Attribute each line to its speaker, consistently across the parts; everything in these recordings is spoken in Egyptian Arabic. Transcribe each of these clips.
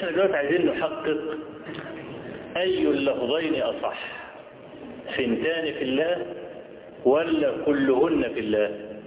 Speaker 1: احنا دلوقتي عايزين نحقق اي اللفظين اصح سنتان في الله ولا كلهن في الله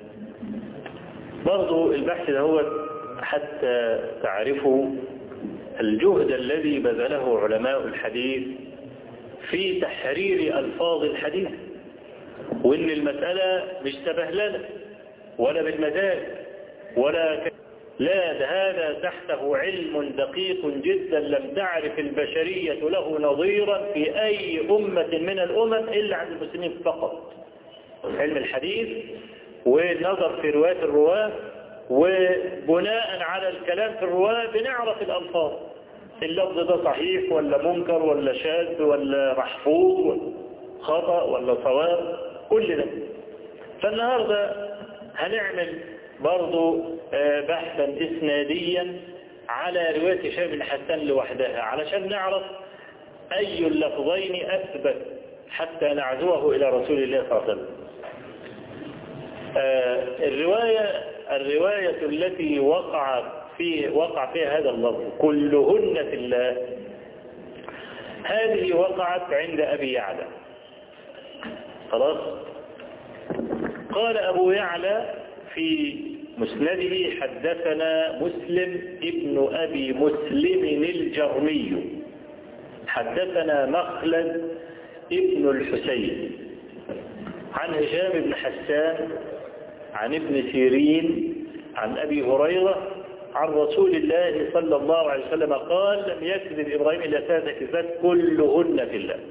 Speaker 1: برضو البحث ده هو حتى تعرفوا الجهد الذي بذله علماء الحديث في تحرير ألفاظ الحديث وإن المسألة مش سبهللة ولا بالمزاج ولا ك... لا ده هذا تحته علم دقيق جدا لم تعرف البشرية له نظيرا في أي أمة من الأمم إلا عند المسلمين فقط علم الحديث والنظر في رواية الرواة وبناء على الكلام في الرواة بنعرف الألفاظ اللفظ ده صحيح ولا منكر ولا شاذ ولا محفوظ خطأ ولا صواب كل ده فالنهاردة هنعمل برضو بحثا إسناديا على رواية هشام بن حسان لوحدها علشان نعرف أي اللفظين أثبت حتى نعزوه إلى رسول الله صلى الله عليه وسلم الرواية الرواية التي وقع في وقع فيها هذا اللفظ كلهن في الله هذه وقعت عند أبي يعلى خلاص قال أبو يعلى في مسنده حدثنا مسلم ابن أبي مسلم الجرمي حدثنا مخلد ابن الحسين عن هشام بن حسان عن ابن سيرين عن أبي هريرة عن رسول الله صلى الله عليه وسلم قال لم يكذب إبراهيم إلا ثلاثة كذبات كلهن في الله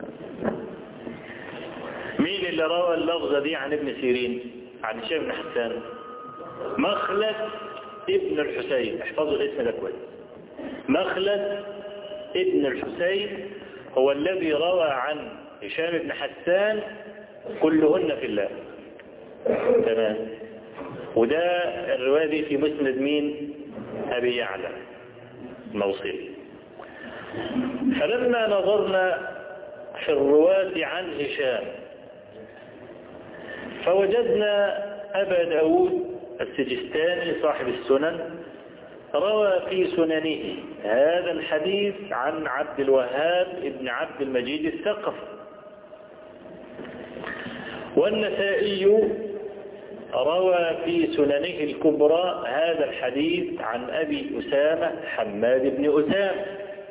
Speaker 1: مين اللي روى اللفظة دي عن ابن سيرين عن هشام بن حسان مخلد ابن الحسين احفظوا الاسم ده كويس مخلد ابن الحسين هو الذي روى عن هشام بن حسان كلهن في الله تمام وده الرواية دي في مسند مين أبي يعلى الموصل فلما نظرنا في الرواة عن هشام فوجدنا أبا داود السجستاني صاحب السنن روى في سننه هذا الحديث عن عبد الوهاب ابن عبد المجيد الثقفي والنسائي روى في سننه الكبرى هذا الحديث عن أبي أسامة حماد بن أسامة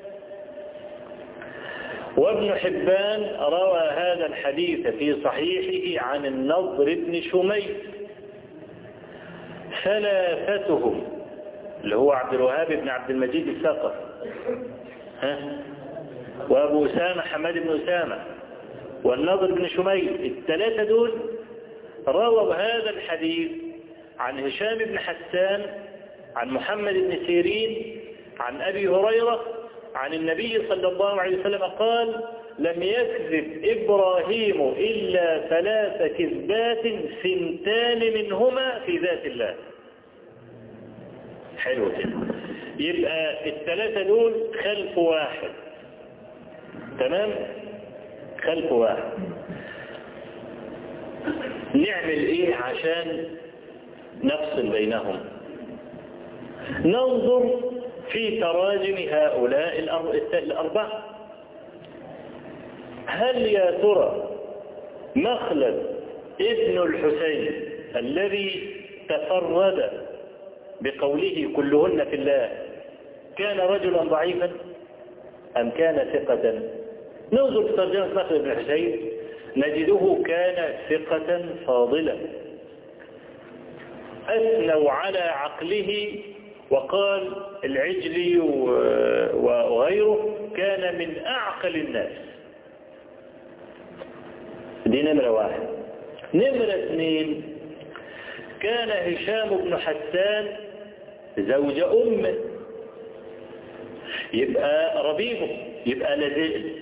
Speaker 1: وابن حبان روى هذا الحديث في صحيحه عن النضر بن شميس ثلاثتهم اللي هو عبد الوهاب بن عبد المجيد الثقف ها وابو أسامة حماد بن أسامة والنضر بن شميس الثلاثة دول رووا هذا الحديث عن هشام بن حسان عن محمد بن سيرين عن أبي هريرة عن النبي صلى الله عليه وسلم قال لم يكذب إبراهيم إلا ثلاث كذبات سنتان منهما في ذات الله حلو كده يبقى الثلاثة دول خلف واحد تمام خلف واحد نعمل ايه عشان نفصل بينهم ننظر في تراجم هؤلاء الأربعة هل يا ترى مخلد ابن الحسين الذي تفرد بقوله كلهن في الله كان رجلا ضعيفا أم كان ثقة ننظر في ترجمة مخلد بن الحسين نجده كان ثقة فاضلا أثنوا على عقله وقال العجلي وغيره كان من أعقل الناس دي نمرة واحد نمرة اثنين كان هشام بن حسان زوج أمه يبقى ربيبه يبقى لذيذ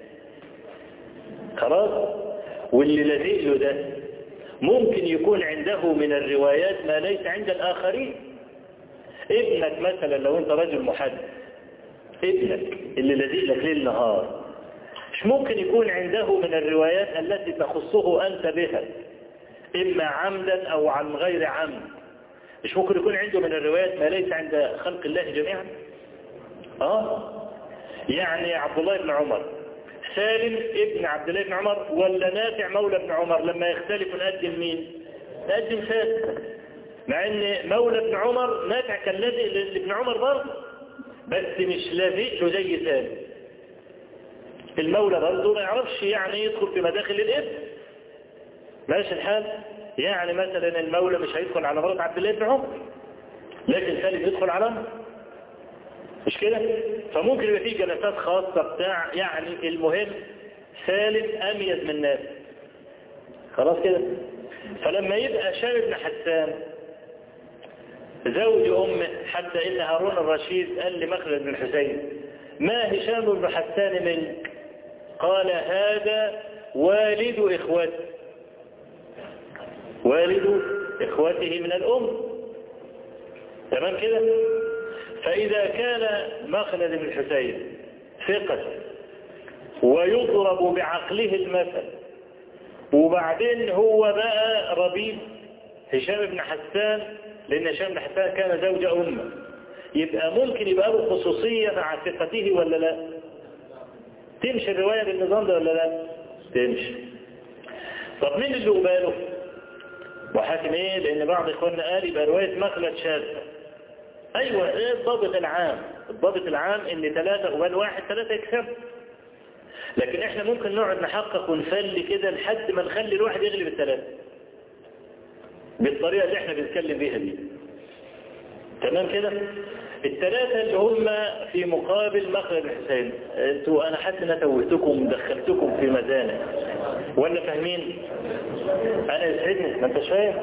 Speaker 1: خلاص واللي لذيذ له ده ممكن يكون عنده من الروايات ما ليس عند الآخرين ابنك مثلا لو انت رجل محدث ابنك اللي لذيذ لك ليل نهار مش ممكن يكون عنده من الروايات التي تخصه أنت بها إما عمدا أو عن غير عمد مش ممكن يكون عنده من الروايات ما ليس عند خلق الله جميعا اه يعني عبد الله بن عمر سالم ابن عبد الله بن عمر ولا نافع مولى بن عمر لما يختلف نقدم مين نقدم سالم مع ان مولى ابن عمر نافع كان لازق لابن عمر برضه بس مش لازق له زي سالم المولى برضه ما يعرفش يعني يدخل في مداخل الابن ماشي الحال يعني مثلا المولى مش هيدخل على مرات عبد الله بن عمر لكن سالم يدخل على عمر مش كده فممكن يبقى فيه جلسات خاصة بتاع يعني المهم سالم أميز من ناس خلاص كده فلما يبقى هشام بن حسان زوج أمه حتى إن هارون الرشيد قال لمخلد بن حسين ما هشام بن حسان منك قال هذا والد إخوته والد إخوته من الأم تمام كده فإذا كان مخلد بن حسين ثقة ويضرب بعقله المثل وبعدين هو بقى ربيب هشام بن حسان لأن هشام بن حسان كان زوج أمه يبقى ممكن يبقى له خصوصية مع ثقته ولا لا تمشي الرواية بالنظام ده ولا لا تمشي طب مين اللي قباله وحاكم ايه لان بعض اخواننا قال يبقى رواية مخلد شاذة ايوه ايه الضابط العام الضابط العام ان ثلاثة قبال واحد ثلاثة يكسب لكن احنا ممكن نقعد نحقق ونفلي كده لحد ما نخلي الواحد يغلب الثلاثة بالطريقة اللي احنا بنتكلم بيها دي تمام كده الثلاثة اللي هم في مقابل مخرج الحسين انتوا انا حاسس ان انا توهتكم دخلتكم في مزانة ولا فاهمين انا يسعدني ما انت فاهم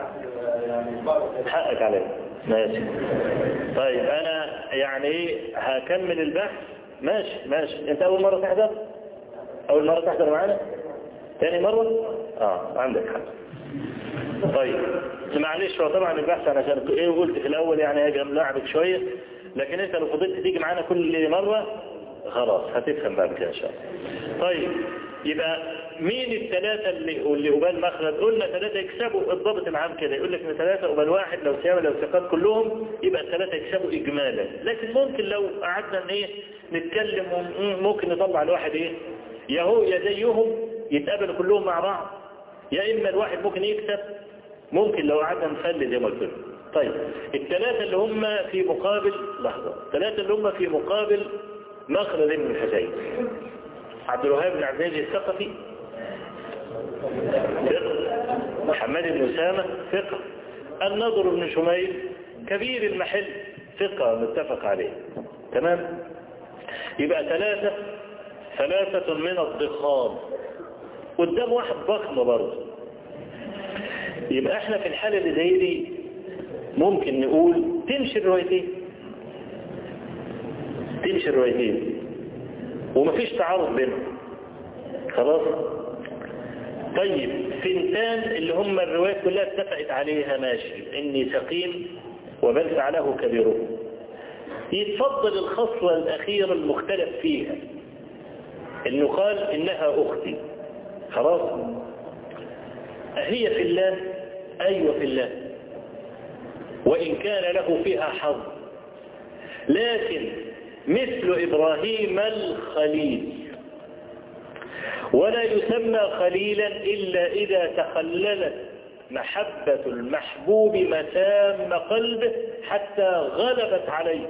Speaker 1: حقك عليا ماشي طيب انا يعني ايه هكمل البحث ماشي ماشي انت اول مرة تحضر اول مرة تحضر معانا تاني مرة اه عندك حق طيب معلش هو طبعا البحث انا عشان ايه قلت في الاول يعني هاجي ملاعبك شوية لكن انت لو فضلت تيجي معانا كل مرة خلاص هتفهم بعد كده ان شاء الله طيب يبقى مين الثلاثة اللي اللي قبال مخرج قلنا ثلاثة يكسبوا الضابط العام كده يقول لك ان ثلاثة قبال واحد لو سيابة لو ثقات كلهم يبقى الثلاثة يكسبوا اجمالا لكن ممكن لو قعدنا ايه نتكلم ممكن نطلع الواحد ايه يا هو يا زيهم يتقابلوا كلهم مع بعض يا اما الواحد ممكن يكسب ممكن لو قعدنا نخلي زي ما قلت طيب الثلاثة اللي هم في مقابل لحظة الثلاثة اللي هم في مقابل مخرج بن الحسين عبد الوهاب بن عبد العزيز الثقفي ثقة محمد بن أسامة ثقة النضر بن شميل كبير المحل ثقة متفق عليه تمام يبقى ثلاثة ثلاثة من الضخام قدام واحد ضخم برضه يبقى احنا في الحالة اللي زي دي ممكن نقول تمشي الروايتين تمشي الروايتين ومفيش تعارض بينهم خلاص طيب فنتان اللي هم الروايات كلها اتفقت عليها ماشي اني سقيم وبل فعله كبيره يتفضل الخصلة الأخيرة المختلف فيها انه قال انها اختي خلاص هي في الله ايوه في الله وان كان له فيها حظ لكن مثل ابراهيم الخليل ولا يسمى خليلا الا اذا تخللت محبة المحبوب مسام قلبه حتى غلبت عليه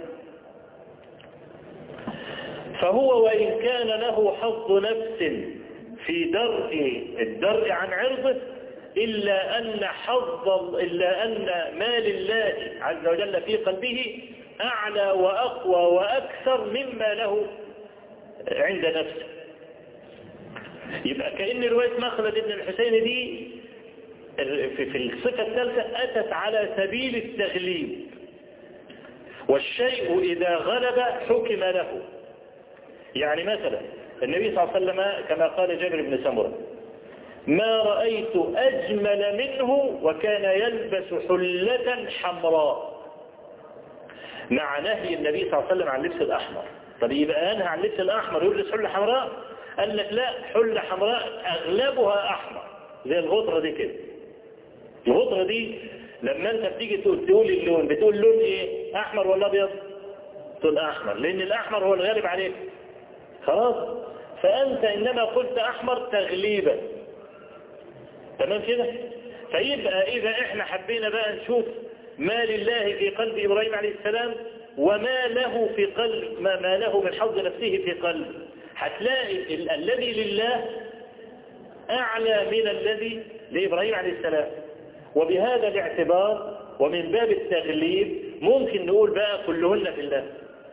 Speaker 1: فهو وإن كان له حظ نفس في درء الدرء عن عرضه إلا أن حظ إلا أن مال الله عز وجل في قلبه أعلى وأقوى وأكثر مما له عند نفسه يبقى كأن رواية مخلد بن الحسين دي في الصفة الثالثة أتت على سبيل التغليب والشيء إذا غلب حكم له يعني مثلا النبي صلى الله عليه وسلم كما قال جابر بن سمرة ما رأيت أجمل منه وكان يلبس حلة حمراء مع نهي النبي صلى الله عليه وسلم عن اللبس الأحمر طب يبقى أنهى عن اللبس الأحمر يلبس حلة حمراء قال لك لا حلة حمراء أغلبها أحمر زي الغطرة دي كده الغطرة دي لما انت بتيجي تقول اللون بتقول لون ايه احمر ولا ابيض تقول أحمر لأن الأحمر هو الغالب عليك خلاص فأنت إنما قلت أحمر تغليبا تمام كده فيبقى إذا إحنا حبينا بقى نشوف ما لله في قلب إبراهيم عليه السلام وما له في قلب ما, ما له من حظ نفسه في قلب هتلاقي ال الذي لله أعلى من الذي لإبراهيم عليه السلام وبهذا الاعتبار ومن باب التغليب ممكن نقول بقى كلهن في الله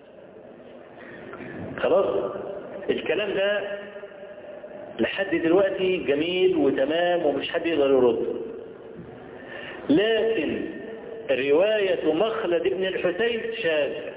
Speaker 1: خلاص الكلام ده لحد دلوقتي جميل وتمام ومش حد يقدر يرد لكن رواية مخلد بن الحسين شاذة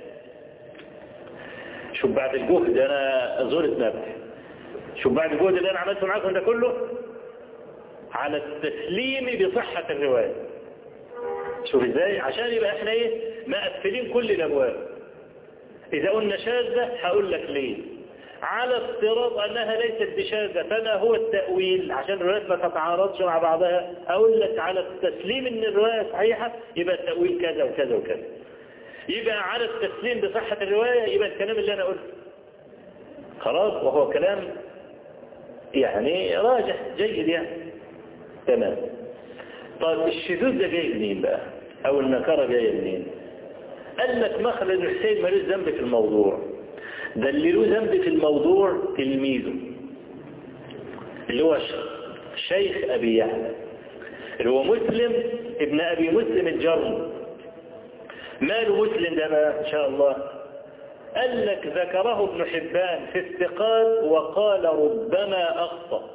Speaker 1: شوف بعد الجهد انا زرت نفسي شوف بعد الجهد اللي انا عملته معاكم ده كله على التسليم بصحة الرواية شوف ازاي عشان يبقى احنا ايه مقفلين كل الابواب اذا قلنا شاذة هقول لك ليه على افتراض انها ليست بشاذة فما هو التأويل عشان الروايات ما تتعارضش مع بعضها اقول لك على التسليم ان الرواية صحيحة يبقى التأويل كذا وكذا وكذا يبقى على التسليم بصحة الرواية يبقى الكلام اللي انا قلته خلاص وهو كلام يعني راجح جيد يعني تمام طيب الشذوذ ده جاي منين بقى او النكارة جاية منين قال لك مخلد الحسين مالوش ذنب في الموضوع ده اللي له ذنب في الموضوع تلميذه اللي هو شيخ ابي يحيى اللي هو مسلم ابن ابي مسلم الجرم ماله مسلم ده بقى ان شاء الله قال لك ذكره ابن حبان في الثقات وقال ربما اخطأ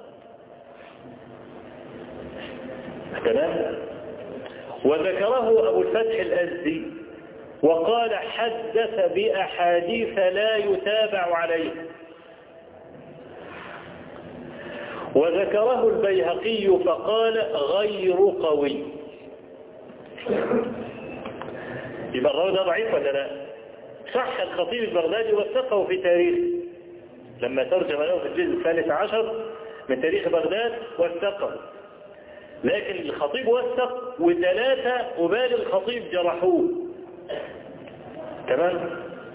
Speaker 1: تمام وذكره ابو الفتح الازدي وقال حدث بأحاديث لا يتابع عليه وذكره البيهقي فقال غير قوي يبقى الراوي ده ضعيف ولا لا صح الخطيب البغدادي وثقه في تاريخ لما ترجم له في الجزء الثالث عشر من تاريخ بغداد وثقه لكن الخطيب وثق وثلاثة وبال الخطيب جرحوه تمام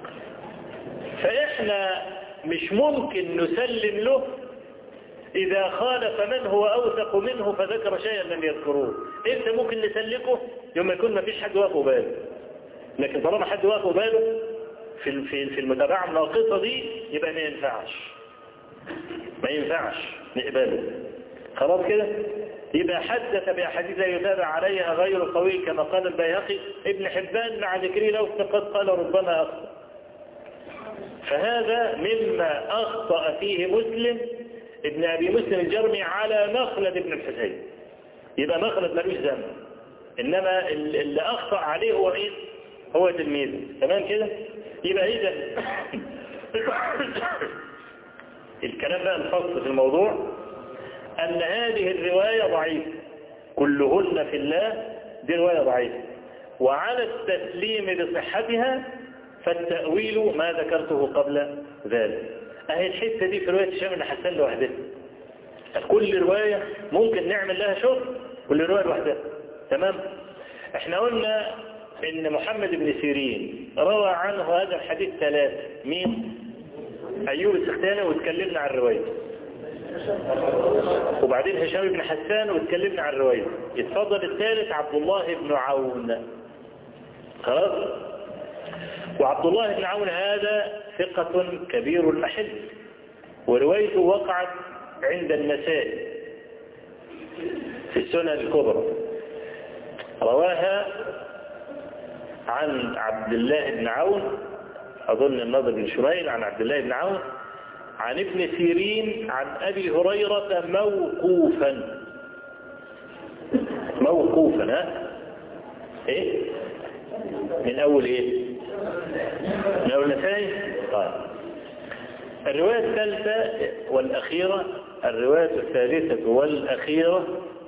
Speaker 1: فإحنا مش ممكن نسلم له إذا خالف من هو أوثق منه فذكر شيئا لم يذكروه إمتى ممكن نسلكه يوم يكون ما فيش حد واقف باله لكن طالما حد واقف باله في في في المتابعة الناقصة دي يبقى ما ينفعش ما ينفعش نقبله خلاص كده يبقى حدث بأحاديث يتابع عليها غير قوي كما قال البيهقي ابن حبان مع ذكره له فقد قال ربما أخطأ فهذا مما أخطأ فيه مسلم ابن أبي مسلم الجرمي على مخلد ابن الحسين يبقى مخلد ملوش ذنب إنما اللي أخطأ عليه هو مين هو تلميذه تمام كده يبقى إذا الكلام بقى الخاص في الموضوع أن هذه الرواية ضعيفة كلهن في الله دي رواية ضعيفة وعلى التسليم بصحتها فالتأويل ما ذكرته قبل ذلك أهي الحتة دي في رواية الشام بن حسان لوحدها كل رواية ممكن نعمل لها شغل كل رواية لوحدها تمام احنا قلنا ان محمد بن سيرين روى عنه هذا الحديث ثلاثة مين ايوب السختاني واتكلمنا عن روايته وبعدين هشام بن حسان واتكلمنا عن روايته يتفضل الثالث عبد الله بن عون خلاص وعبد الله بن عون هذا ثقة كبير المحل وروايته وقعت عند النسائي في السنن الكبرى رواها عن عبد الله بن عون أظن النضر بن شميل عن عبد الله بن عون عن ابن سيرين عن أبي هريرة موقوفا موقوفا ها ايه من أول ايه من أول نسائي طيب الرواية الثالثة والأخيرة الرواية الثالثة والأخيرة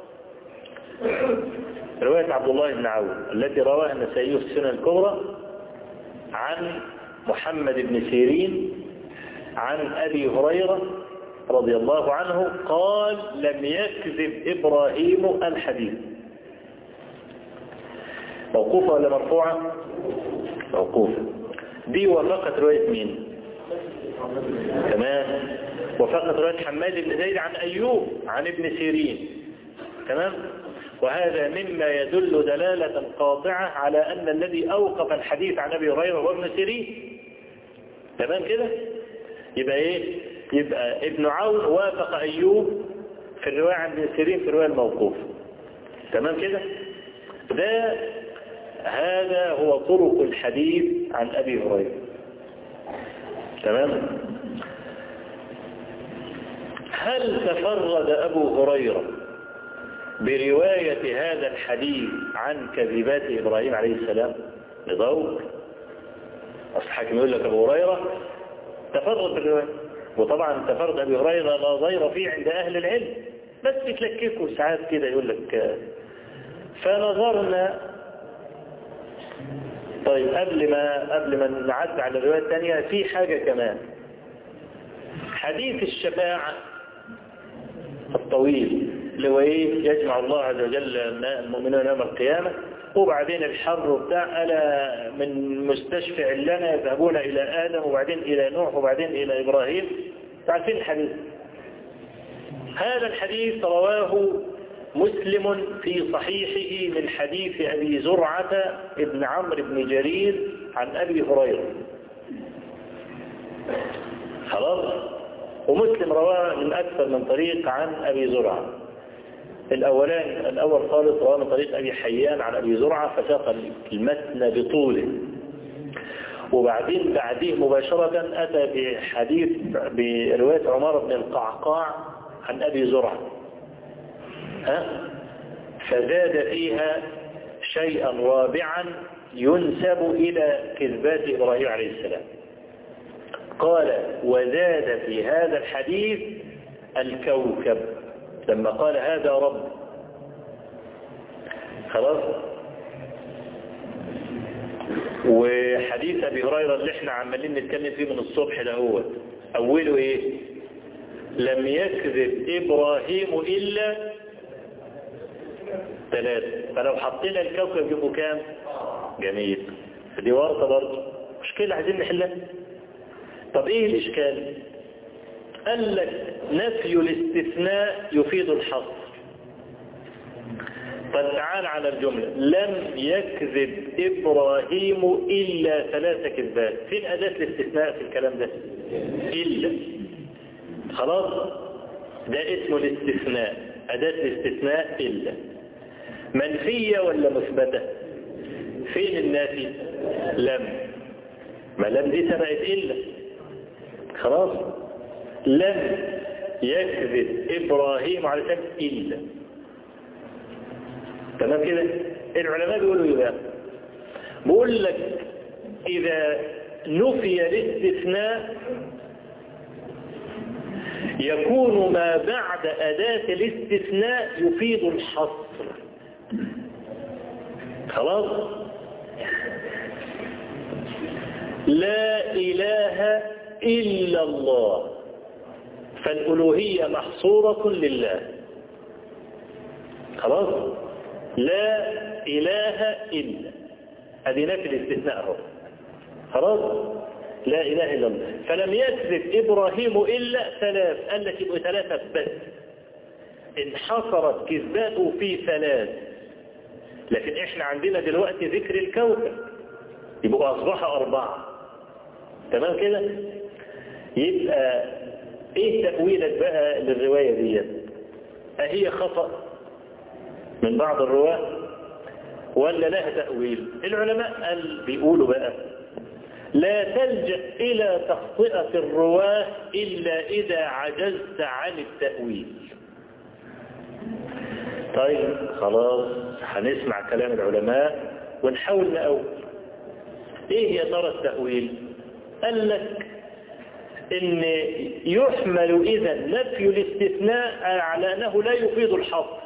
Speaker 1: رواية عبد الله بن عون التي رواها النسائي في السنة الكبرى عن محمد بن سيرين عن أبي هريرة رضي الله عنه قال لم يكذب إبراهيم الحديث موقوفة ولا مرفوعة موقوفة دي وافقت رواية مين تمام وفقط رواية حماد بن زيد عن أيوب عن ابن سيرين تمام وهذا مما يدل دلالة قاطعة على أن الذي أوقف الحديث عن أبي هريرة هو ابن سيرين تمام كده يبقى إيه يبقى ابن عون وافق أيوب في الرواية عن ابن سيرين في الرواية الموقوف تمام كده ده هذا هو طرق الحديث عن أبي هريرة تمام هل تفرد أبو هريرة برواية هذا الحديث عن كذبات إبراهيم عليه السلام لضوء أصل الحاكم يقول لك أبو هريرة تفرد بالرواية وطبعا تفرد أبي هريرة لا ضير فيه عند أهل العلم بس بتلككوا ساعات كده يقول لك فنظرنا طيب قبل ما قبل ما نعد على الرواية الثانية في حاجة كمان حديث الشفاعة الطويل اللي هو ايه يجمع الله عز وجل المؤمنون يوم القيامة وبعدين الحر وبتاع ألا من مستشفع لنا يذهبون إلى آدم وبعدين إلى نوح وبعدين إلى إبراهيم تعرفين الحديث هذا الحديث رواه مسلم في صحيحه من حديث أبي زرعة ابن عمرو بن جرير عن أبي هريرة خلاص ومسلم رواه من أكثر من طريق عن أبي زرعة الأولان الأول خالص رواه من طريق أبي حيان عن أبي زرعة فساق المتن بطوله وبعدين بعديه مباشرة أتى بحديث برواية عمر بن القعقاع عن أبي زرعة ها؟ فزاد فيها شيئا رابعا ينسب إلى كذبات إبراهيم عليه السلام قال وزاد في هذا الحديث الكوكب لما قال هذا رب خلاص وحديث أبي هريرة اللي احنا عمالين نتكلم فيه من الصبح ده هو أوله إيه لم يكذب إبراهيم إلا ثلاثة فلو حطينا الكوكب يبقوا كام جميل دي ورطة برضه مشكلة عايزين نحلها طب ايه الاشكال قال لك نفي الاستثناء يفيد الحصر طب تعال على الجملة لم يكذب إبراهيم إلا ثلاثة كذبات فين أداة الاستثناء في الكلام ده إلا خلاص ده اسم الاستثناء أداة الاستثناء إلا منفية ولا مثبتة فين النافي لم ما لم دي سبقت إلا خلاص لم يكذب إبراهيم عليه السلام إلا تمام كده العلماء بيقولوا ايه بقى بيقول لك إذا نفي الاستثناء يكون ما بعد أداة الاستثناء يفيد الحصر خلاص لا إله إلا الله فالألوهية محصورة لله خلاص لا إله إلا هذه نفي الاستثناء هو خلاص لا إله إلا الله فلم يكذب إبراهيم إلا ثلاث قال لك يبقوا ثلاثة بس انحصرت كذباته في ثلاث لكن احنا عندنا دلوقتي ذكر الكوكب يبقوا أصبح أربعة تمام كده يبقى ايه تأويلك بقى للرواية دي أهي خطأ من بعض الرواة ولا لها تأويل العلماء قال بيقولوا بقى لا تلجأ إلى تخطئة الرواة إلا إذا عجزت عن التأويل طيب خلاص هنسمع كلام العلماء ونحاول نأول ايه يا ترى التأويل قال لك ان يحمل اذا نفي الاستثناء على انه لا يفيد الحظ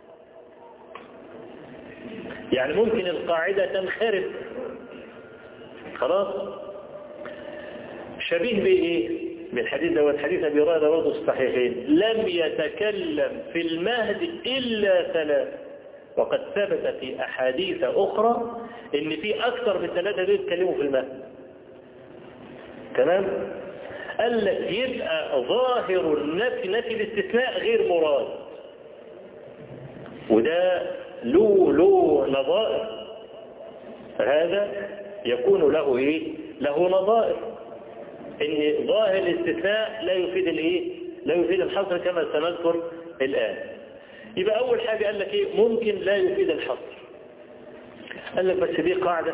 Speaker 1: يعني ممكن القاعدة تنخرط خلاص شبيه بايه بالحديث ده والحديث ابي هريره برضه الصحيحين لم يتكلم في المهد الا ثلاث وقد ثبت في احاديث اخرى ان في اكثر من ثلاثه دول يتكلموا في المهد تمام قال لك يبقى ظاهر النفي نفي الاستثناء غير مراد وده له له نظائر هذا يكون له ايه له نظائر ان ظاهر الاستثناء لا يفيد الايه لا يفيد الحصر كما سنذكر الان يبقى اول حاجة قال لك ايه ممكن لا يفيد الحصر قال لك بس دي قاعدة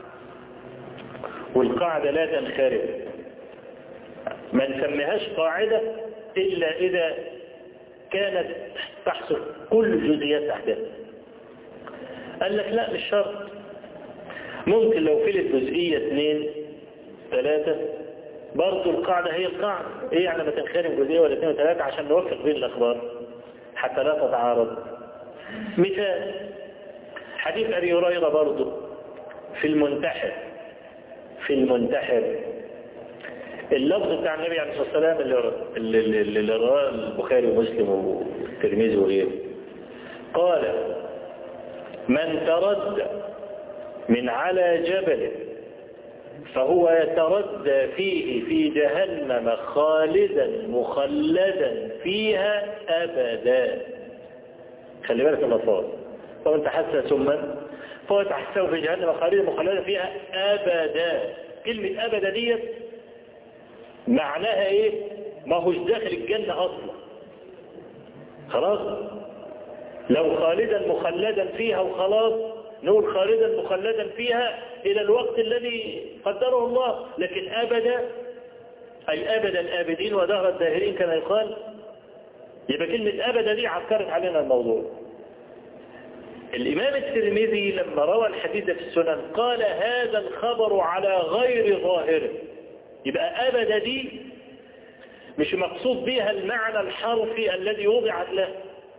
Speaker 1: والقاعدة لا تنخرب ما نسميهاش قاعدة إلا إذا كانت تحصل كل جزئيات أحداث قال لك لا مش شرط ممكن لو فلت جزئية اثنين ثلاثة برضو القاعدة هي القاعدة ايه يعني ما تنخرم جزئية ولا اثنين وثلاثة عشان نوفق بين الأخبار حتى لا تتعارض مثال حديث أبي هريرة برضو في المنتحر في المنتحر اللفظ بتاع النبي عليه الصلاة والسلام اللي, اللي, اللي رواه البخاري ومسلم والترمذي وغيره قال من ترد من على جبل فهو يتردى فيه في جهنم خالدا مخلدا فيها أبدا خلي بالك الألفاظ طب انت حاسة سما فهو تحسه في جهنم خالدا مخلدا فيها أبدا كلمة أبدا ديت معناها ايه ما هوش داخل الجنة اصلا خلاص لو خالدا مخلدا فيها وخلاص نقول خالدا مخلدا فيها الى الوقت الذي قدره الله لكن ابدا اي ابد الابدين ودهر الداهرين كما يقال يبقى كلمة ابدا دي عكرت علينا الموضوع الامام الترمذي لما روى الحديث في السنن قال هذا الخبر على غير ظاهره يبقى أبدا دي مش مقصود بها المعنى الحرفي الذي وضعت له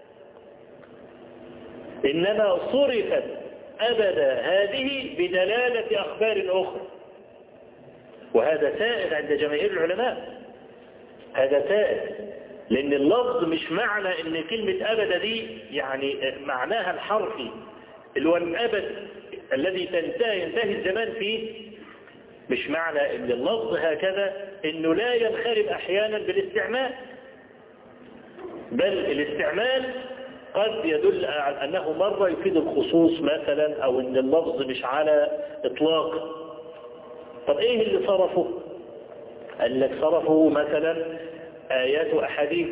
Speaker 1: إنما صرفت أبدا هذه بدلالة أخبار أخرى وهذا سائد عند جماهير العلماء هذا سائد لأن اللفظ مش معنى إن كلمة أبدا دي يعني معناها الحرفي اللي هو الأبد الذي تنتهي ينتهي الزمان فيه مش معنى ان اللفظ هكذا انه لا ينخرب احيانا بالاستعمال بل الاستعمال قد يدل على انه مرة يفيد الخصوص مثلا او ان اللفظ مش على اطلاق طب ايه اللي صرفه قال لك صرفه مثلا ايات واحاديث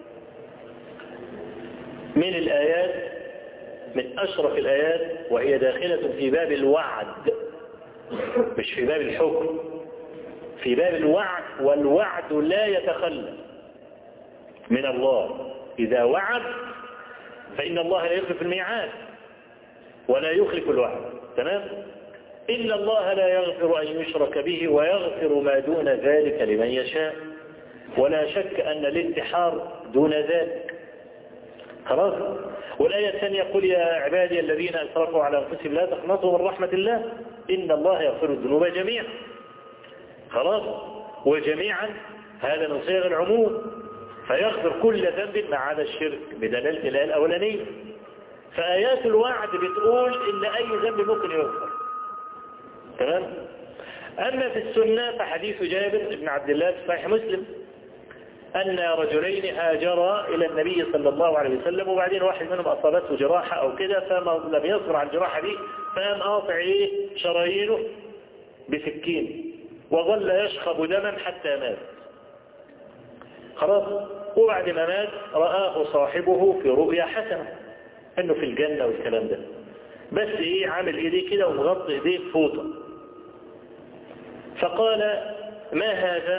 Speaker 1: من الايات من اشرف الايات وهي داخلة في باب الوعد مش في باب الحكم في باب الوعد والوعد لا يتخلى من الله إذا وعد فإن الله لا يخلف الميعاد ولا يخلف الوعد تمام إن الله لا يغفر أن يشرك به ويغفر ما دون ذلك لمن يشاء ولا شك أن الانتحار دون ذلك خلاص والآية الثانية قل يا عبادي الذين أسرفوا على أنفسهم لا تقنطوا من رحمة الله إن الله يغفر الذنوب جميعا خلاص وجميعا هذا من صيغ العموم فيغفر كل ذنب ما عدا الشرك بدلالة الآية الأولانية فآيات الوعد بتقول إن أي ذنب ممكن يغفر تمام أما في السنة فحديث جابر بن عبد الله في صحيح مسلم أن رجلين هاجرا إلى النبي صلى الله عليه وسلم وبعدين واحد منهم أصابته جراحة أو كده فما لم يصبر على الجراحة دي فقام قاطع إيه شرايينه بسكين وظل يشخب دما حتى مات خلاص وبعد ما مات رآه صاحبه في رؤيا حسنة انه في الجنة والكلام ده بس ايه عامل ايديه كده ومغطي ايديه بفوطة فقال ما هذا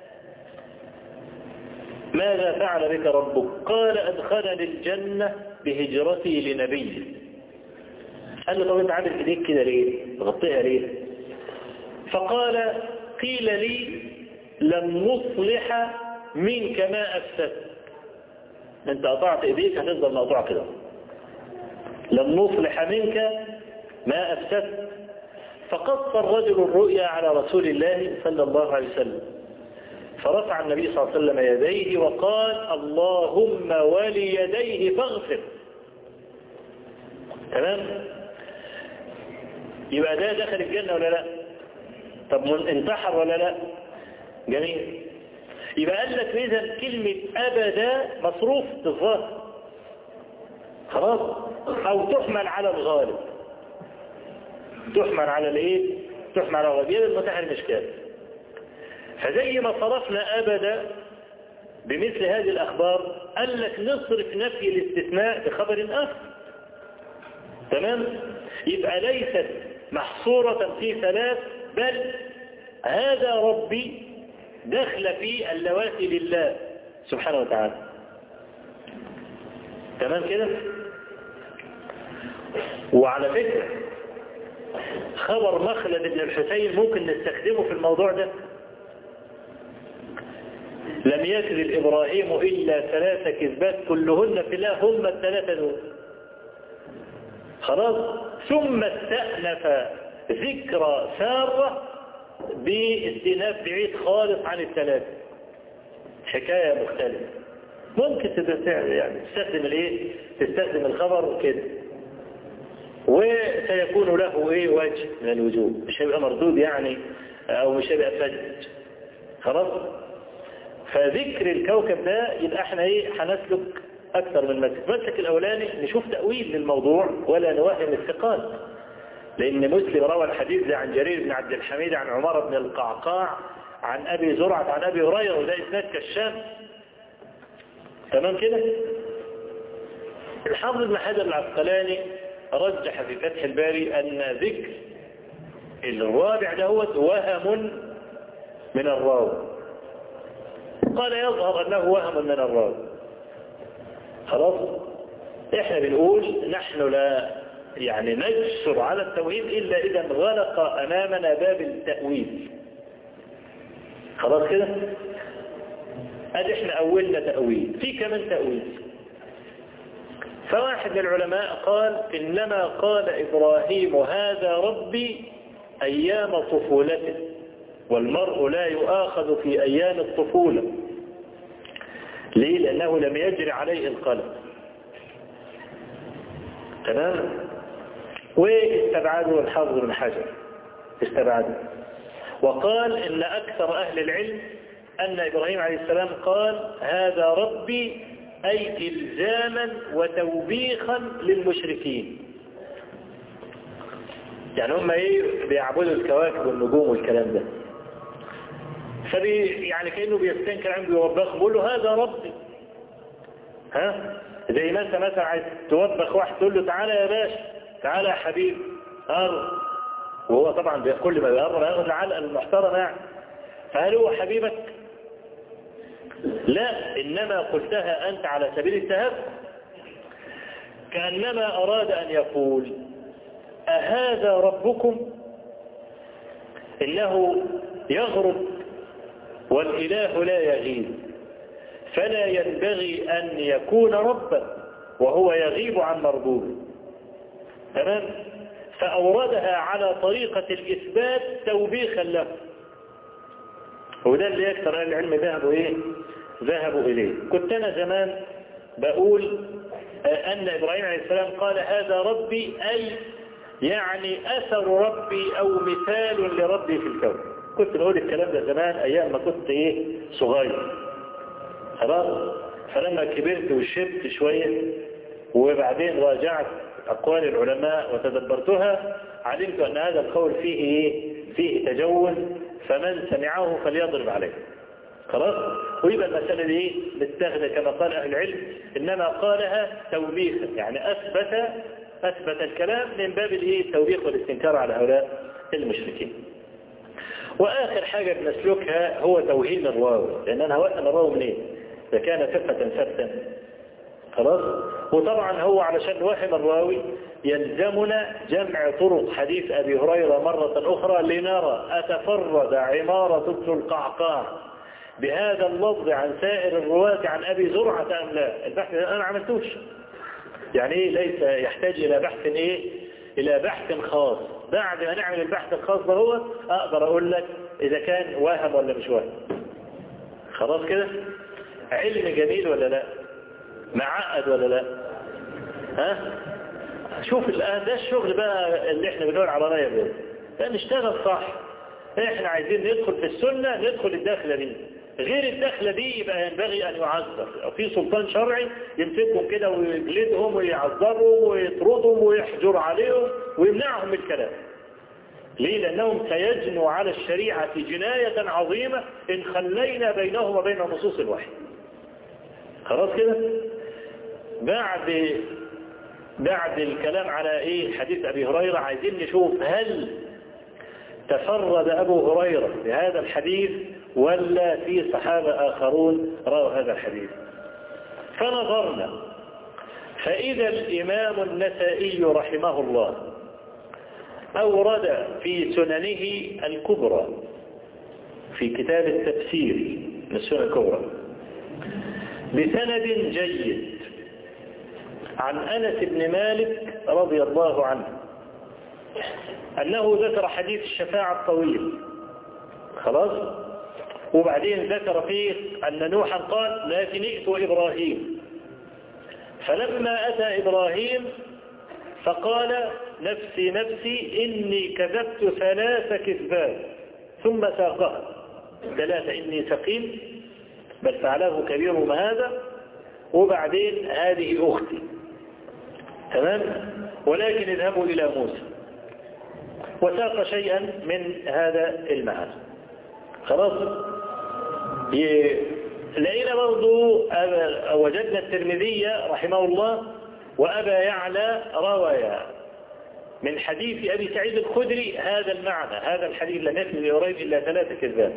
Speaker 1: ماذا فعل بك ربك قال ادخلني الجنة بهجرتي لنبي قال له طب انت عامل ايديك كده ليه غطيها ليه فقال قيل لي لن نصلح منك ما أفسدت انت قطعت ايديك هتفضل مقطوع كده لن نصلح منك ما أفسدت فقص الرجل الرؤيا على رسول الله صلى الله عليه وسلم فرفع النبي صلى الله عليه وسلم يديه وقال اللهم وليديه فاغفر تمام يبقى ده دخل الجنة ولا لا طب انتحر ولا لا جميل يبقى قال لك إذا كلمة أبدا مصروف بالظاهر خلاص أو تحمل على الغالب تحمل على الايه تحمل على الغالب يبقى المتاح المشكال فزي ما صرفنا أبدا بمثل هذه الأخبار قال لك نصرف نفي الاستثناء بخبر آخر تمام يبقى ليست محصورة في ثلاث بل هذا ربي دخل في اللواتي لله سبحانه وتعالى تمام كده وعلى فكرة خبر مخلد بن الحسين ممكن نستخدمه في الموضوع ده لم يكذب إبراهيم إلا ثلاث كذبات كلهن في الله هم الثلاثة دول خلاص ثم استأنف ذكرى سارة باستئناف بعيد خالص عن الثلاثة حكاية مختلفة ممكن يعني تستخدم الايه تستخدم الخبر كده وسيكون له ايه وجه من الوجوه مش هيبقى مردود يعني او مش هيبقى فج خلاص فذكر الكوكب ده يبقى احنا ايه هنسلك اكثر من مسلك المسلك الاولاني نشوف تأويل للموضوع ولا نوهم الثقات لان مسلم روى الحديث ده عن جرير بن عبد الحميد عن عمر بن القعقاع عن ابي زرعة عن ابي هريرة وده اسناد كشام تمام كده الحافظ بن حجر العسقلاني رجح في فتح الباري ان ذكر الرابع دهوت وهم من الراوي قال يظهر انه وهم من الراوي خلاص احنا بنقول نحن لا يعني نجسر على التوحيد الا اذا انغلق امامنا باب التأويل خلاص كده ادي احنا اولنا تأويل في كمان تأويل فواحد من العلماء قال انما قال ابراهيم هذا ربي ايام طفولته والمرء لا يؤاخذ في ايام الطفولة ليه لانه لم يجري عليه القلم تمام واستبعده الحافظ بن حجر استبعده وقال ان اكثر اهل العلم ان ابراهيم عليه السلام قال هذا ربي اي الزاما وتوبيخا للمشركين يعني هم ايه بيعبدوا الكواكب والنجوم والكلام ده فبي يعني كأنه بيستنكر عنه بيوبخ بيقول له هذا ربي ها زي ما انت مثلا عايز توبخ واحد تقول له تعالى يا باشا تعالى يا حبيبي قرب وهو طبعا كل ما يقرب ياخد العلقه المحترمه يعني فهل هو حبيبك لا انما قلتها انت على سبيل التهكم كانما اراد ان يقول اهذا ربكم انه يغرب والاله لا يغيب فلا ينبغي أن يكون ربا وهو يغيب عن مربوبه تمام فأوردها على طريقة الإثبات توبيخا له وده اللي يكثر أهل العلم ذهبوا إيه ذهبوا إليه كنت أنا زمان بقول أن إبراهيم عليه السلام قال هذا ربي أي يعني أثر ربي أو مثال لربي في الكون كنت بقول الكلام ده زمان أيام ما كنت إيه صغير خلاص فلما كبرت وشبت شوية وبعدين راجعت أقوال العلماء وتدبرتها علمت أن هذا القول فيه إيه؟ فيه تجوز فمن سمعه فليضرب عليه خلاص ويبقى المسألة دي متاخذة كما قال أهل العلم إنما قالها توبيخا يعني أثبت أثبت الكلام من باب الإيه التوبيخ والاستنكار على هؤلاء المشركين وآخر حاجة بنسلكها هو توهين الراوي لأن أنا هوهم الراوي منين إذا كان ثقة ثبتا خلاص وطبعا هو علشان نوهم الراوي يلزمنا جمع طرق حديث أبي هريرة مرة أخرى لنرى أتفرد عمارة ابن القعقاع بهذا اللفظ عن سائر الرواة عن أبي زرعة أم لا البحث أنا ما عملتوش يعني إيه ليس يحتاج إلى بحث إيه إلى بحث خاص بعد ما نعمل البحث الخاص ده هو أقدر أقول لك إذا كان واهم ولا مش واهم خلاص كده علم جميل ولا لا معقد ولا لا ها شوف الآن ده الشغل بقى اللي احنا بنقول على رأيه بيه ده نشتغل صح احنا عايزين ندخل في السنة ندخل الداخلة دي غير الدخلة دي يبقى ينبغي أن يعذر في سلطان شرعي يمسكهم كده ويجلدهم ويعذرهم ويطردهم ويحجر عليهم ويمنعهم من الكلام ليه لأنهم سيجنوا على الشريعة جناية عظيمة إن خلينا بينهم وبين نصوص الوحي خلاص كده بعد بعد الكلام على ايه حديث ابي هريرة عايزين نشوف هل تفرد ابو هريرة بهذا الحديث ولا في صحابة اخرون رأوا هذا الحديث فنظرنا فاذا الامام النسائي رحمه الله اورد في سننه الكبرى في كتاب التفسير من السنن الكبرى بسند جيد عن أنس بن مالك رضي الله عنه أنه ذكر حديث الشفاعة الطويل خلاص وبعدين ذكر فيه أن نوحا قال لكن ائتوا إبراهيم فلما أتى إبراهيم فقال نفسي نفسي إني كذبت ثلاث كذبات ثم ساقها ثلاثة إني سقيم بل فعله كبيرهم هذا وبعدين هذه أختي تمام ولكن اذهبوا إلى موسى وساق شيئا من هذا المعنى خلاص لقينا برضو وجدنا الترمذي رحمه الله وأبا يعلى روايا من حديث أبي سعيد الخدري هذا المعنى هذا الحديث لم يكن لقريب إلا ثلاثة كذاب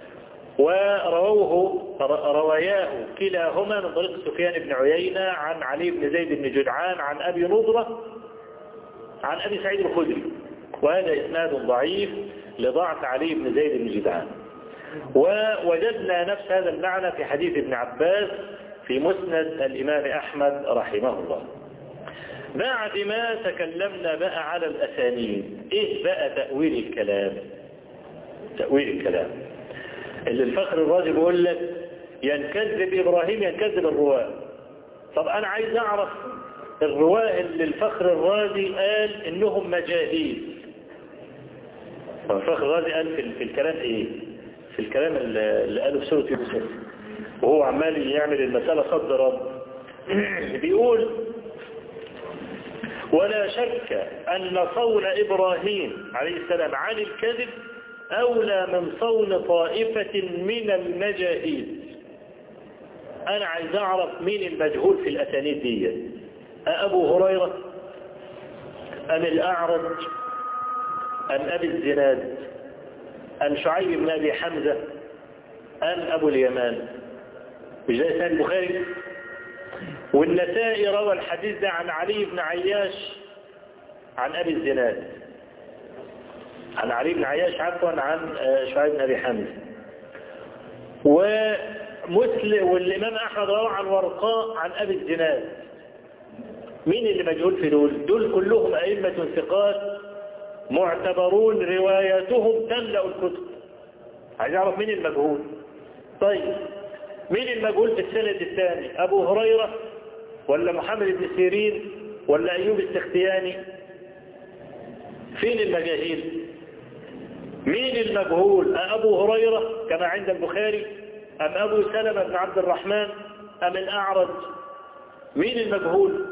Speaker 1: ورووه رواياه كلاهما من طريق سفيان بن عيينة عن علي بن زيد بن جدعان عن أبي نضرة عن أبي سعيد الخدري وهذا إسناد ضعيف لضعف علي بن زيد بن جدعان ووجدنا نفس هذا المعنى في حديث ابن عباس في مسند الإمام أحمد رحمه الله بعد ما تكلمنا بقى على الأسانيد إيه بقى تأويل الكلام تأويل الكلام اللي الفخر الرازي بيقول لك ينكذب إبراهيم ينكذب الرواة طب أنا عايز أعرف الرواة اللي الفخر الرازي قال إنهم مجاهيل الفخر الرازي قال في, في الكلام إيه في الكلام اللي قاله في سورة يوسف وهو عمال يعمل المسألة صد رد بيقول ولا شك أن صون إبراهيم عليه السلام عن الكذب أولى من صون طائفة من المجاهيل أنا عايز أعرف مين المجهول في الأسانيد دي أبو هريرة أم الأعرج أم أبي الزناد أم شعيب بن أبي حمزة أم أبو اليمان مش ده إسناد البخاري والنسائي روى الحديث ده عن علي بن عياش عن أبي الزناد عن علي بن عياش عفوا عن شعيب بن أبي حمزة ومسلم والإمام أحمد روى عن ورقاء عن أبي الزناد مين اللي مجهول في دول دول كلهم أئمة ثقات معتبرون رواياتهم تملأ الكتب عايز أعرف مين المجهول طيب مين المجهول في السند الثاني أبو هريرة ولا محمد بن سيرين ولا أيوب السختياني فين المجاهيل مين المجهول أبو هريرة كما عند البخاري أم أبو سلمة بن عبد الرحمن أم الأعرج مين المجهول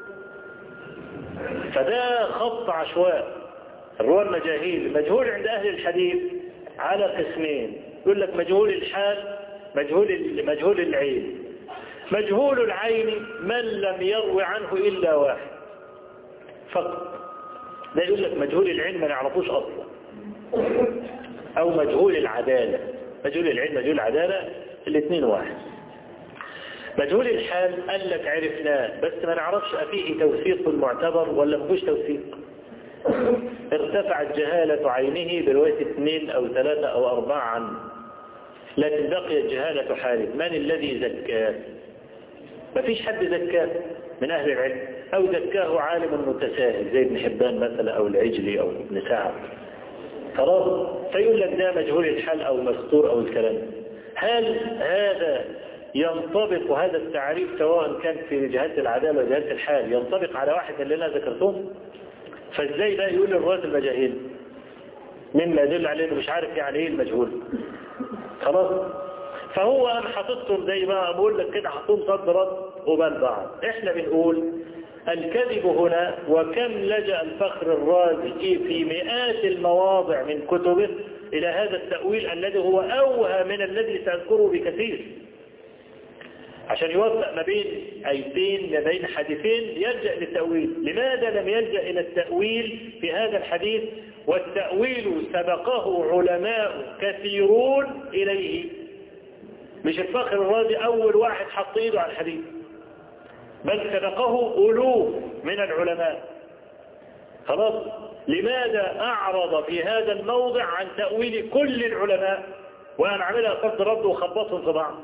Speaker 1: فده خط عشواء الرواة المجاهيل المجهول عند أهل الحديث على قسمين يقول لك مجهول الحال مجهول مجهول العين مجهول العين من لم يروي عنه إلا واحد فقط ده يقول لك مجهول العين ما نعرفوش أصلا أو مجهول العدالة مجهول العلم مجهول العدالة الاثنين واحد مجهول الحال قال لك عرفناه بس ما نعرفش أفيه توثيق معتبر ولا مفيش توثيق ارتفعت جهالة عينه برواية اثنين أو ثلاثة أو أربعة عنه لكن بقيت جهالة حاله من الذي زكاه مفيش حد زكاه من أهل العلم أو زكاه عالم متساهل زي ابن حبان مثلا أو العجلي أو ابن سعد خلاص فيقول لك ده مجهول الحال أو مستور أو الكلام هل هذا ينطبق هذا التعريف سواء كان في جهات العدالة وجهات الحال ينطبق على واحد اللي أنا ذكرتهم فازاي بقى يقول الرواة المجاهيل مما يدل على انه مش عارف يعني ايه المجهول خلاص فهو انا حاططهم زي ما بقول لك كده حاططهم صد رد وبال بعض احنا بنقول الكذب هنا وكم لجأ الفخر الرازي في مئات المواضع من كتبه إلى هذا التأويل الذي هو أوهى من الذي سأذكره بكثير عشان يوفق ما بين أيتين ما بين حديثين يلجأ للتأويل لماذا لم يلجأ إلى التأويل في هذا الحديث والتأويل سبقه علماء كثيرون إليه مش الفخر الرازي أول واحد حط إيده على الحديث بل سبقه ألوف من العلماء خلاص لماذا أعرض في هذا الموضع عن تأويل كل العلماء وأنا عملها قصد رد وخبطهم في بعض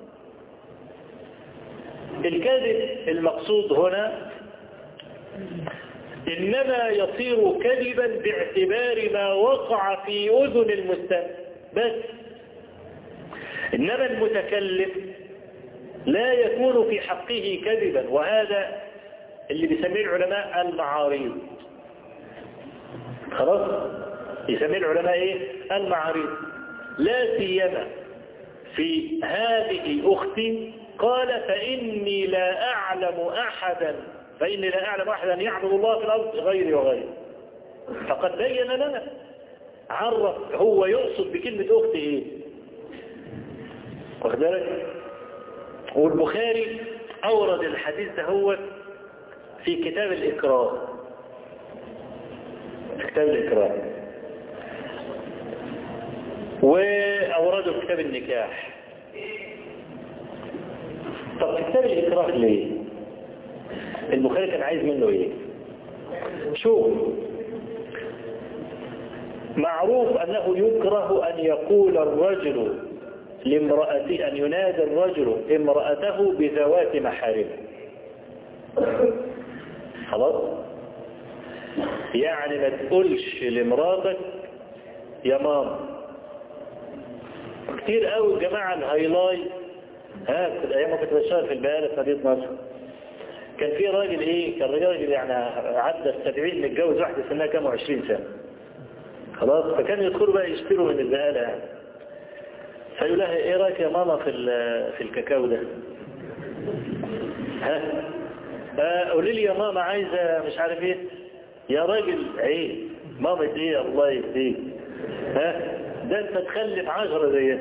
Speaker 1: الكذب المقصود هنا إنما يصير كذبا باعتبار ما وقع في أذن المستمع بس إنما المتكلم لا يكون في حقه كذبا وهذا اللي بيسميه العلماء المعاريض خلاص يسميه العلماء ايه المعاريض لا سيما في هذه اختي قال فاني لا اعلم احدا فاني لا اعلم احدا يعبد الله في الارض غيري وغيري فقد بين لنا عرف هو يقصد بكلمة اختي ايه واخد بالك والبخاري أورد الحديث ده هو في كتاب الإكرام في كتاب الإكرام وأورده في كتاب النكاح طب في كتاب الإكرام ليه البخاري كان عايز منه ايه شوف معروف أنه يكره أن يقول الرجل لامرأته أن ينادي الرجل امرأته بذوات محارمه خلاص يعني ما تقولش لمراتك يا ماما كتير قوي الجماعة الهايلاي ها في الايام ما كنت بشتغل في البقالة في مدينة نصر كان في راجل ايه كان راجل يعني عدى السبعين متجوز واحدة سنها كام وعشرين سنة خلاص فكانوا يدخلوا بقى يشتروا من البقالة يعني فيقول لها ايه رايك يا ماما في في الكاكاو ده ها آه قولي لي يا ماما عايزه مش عارف ايه يا راجل عيب ماما ايه الله يهديك ها ده انت تخلف عشرة زيها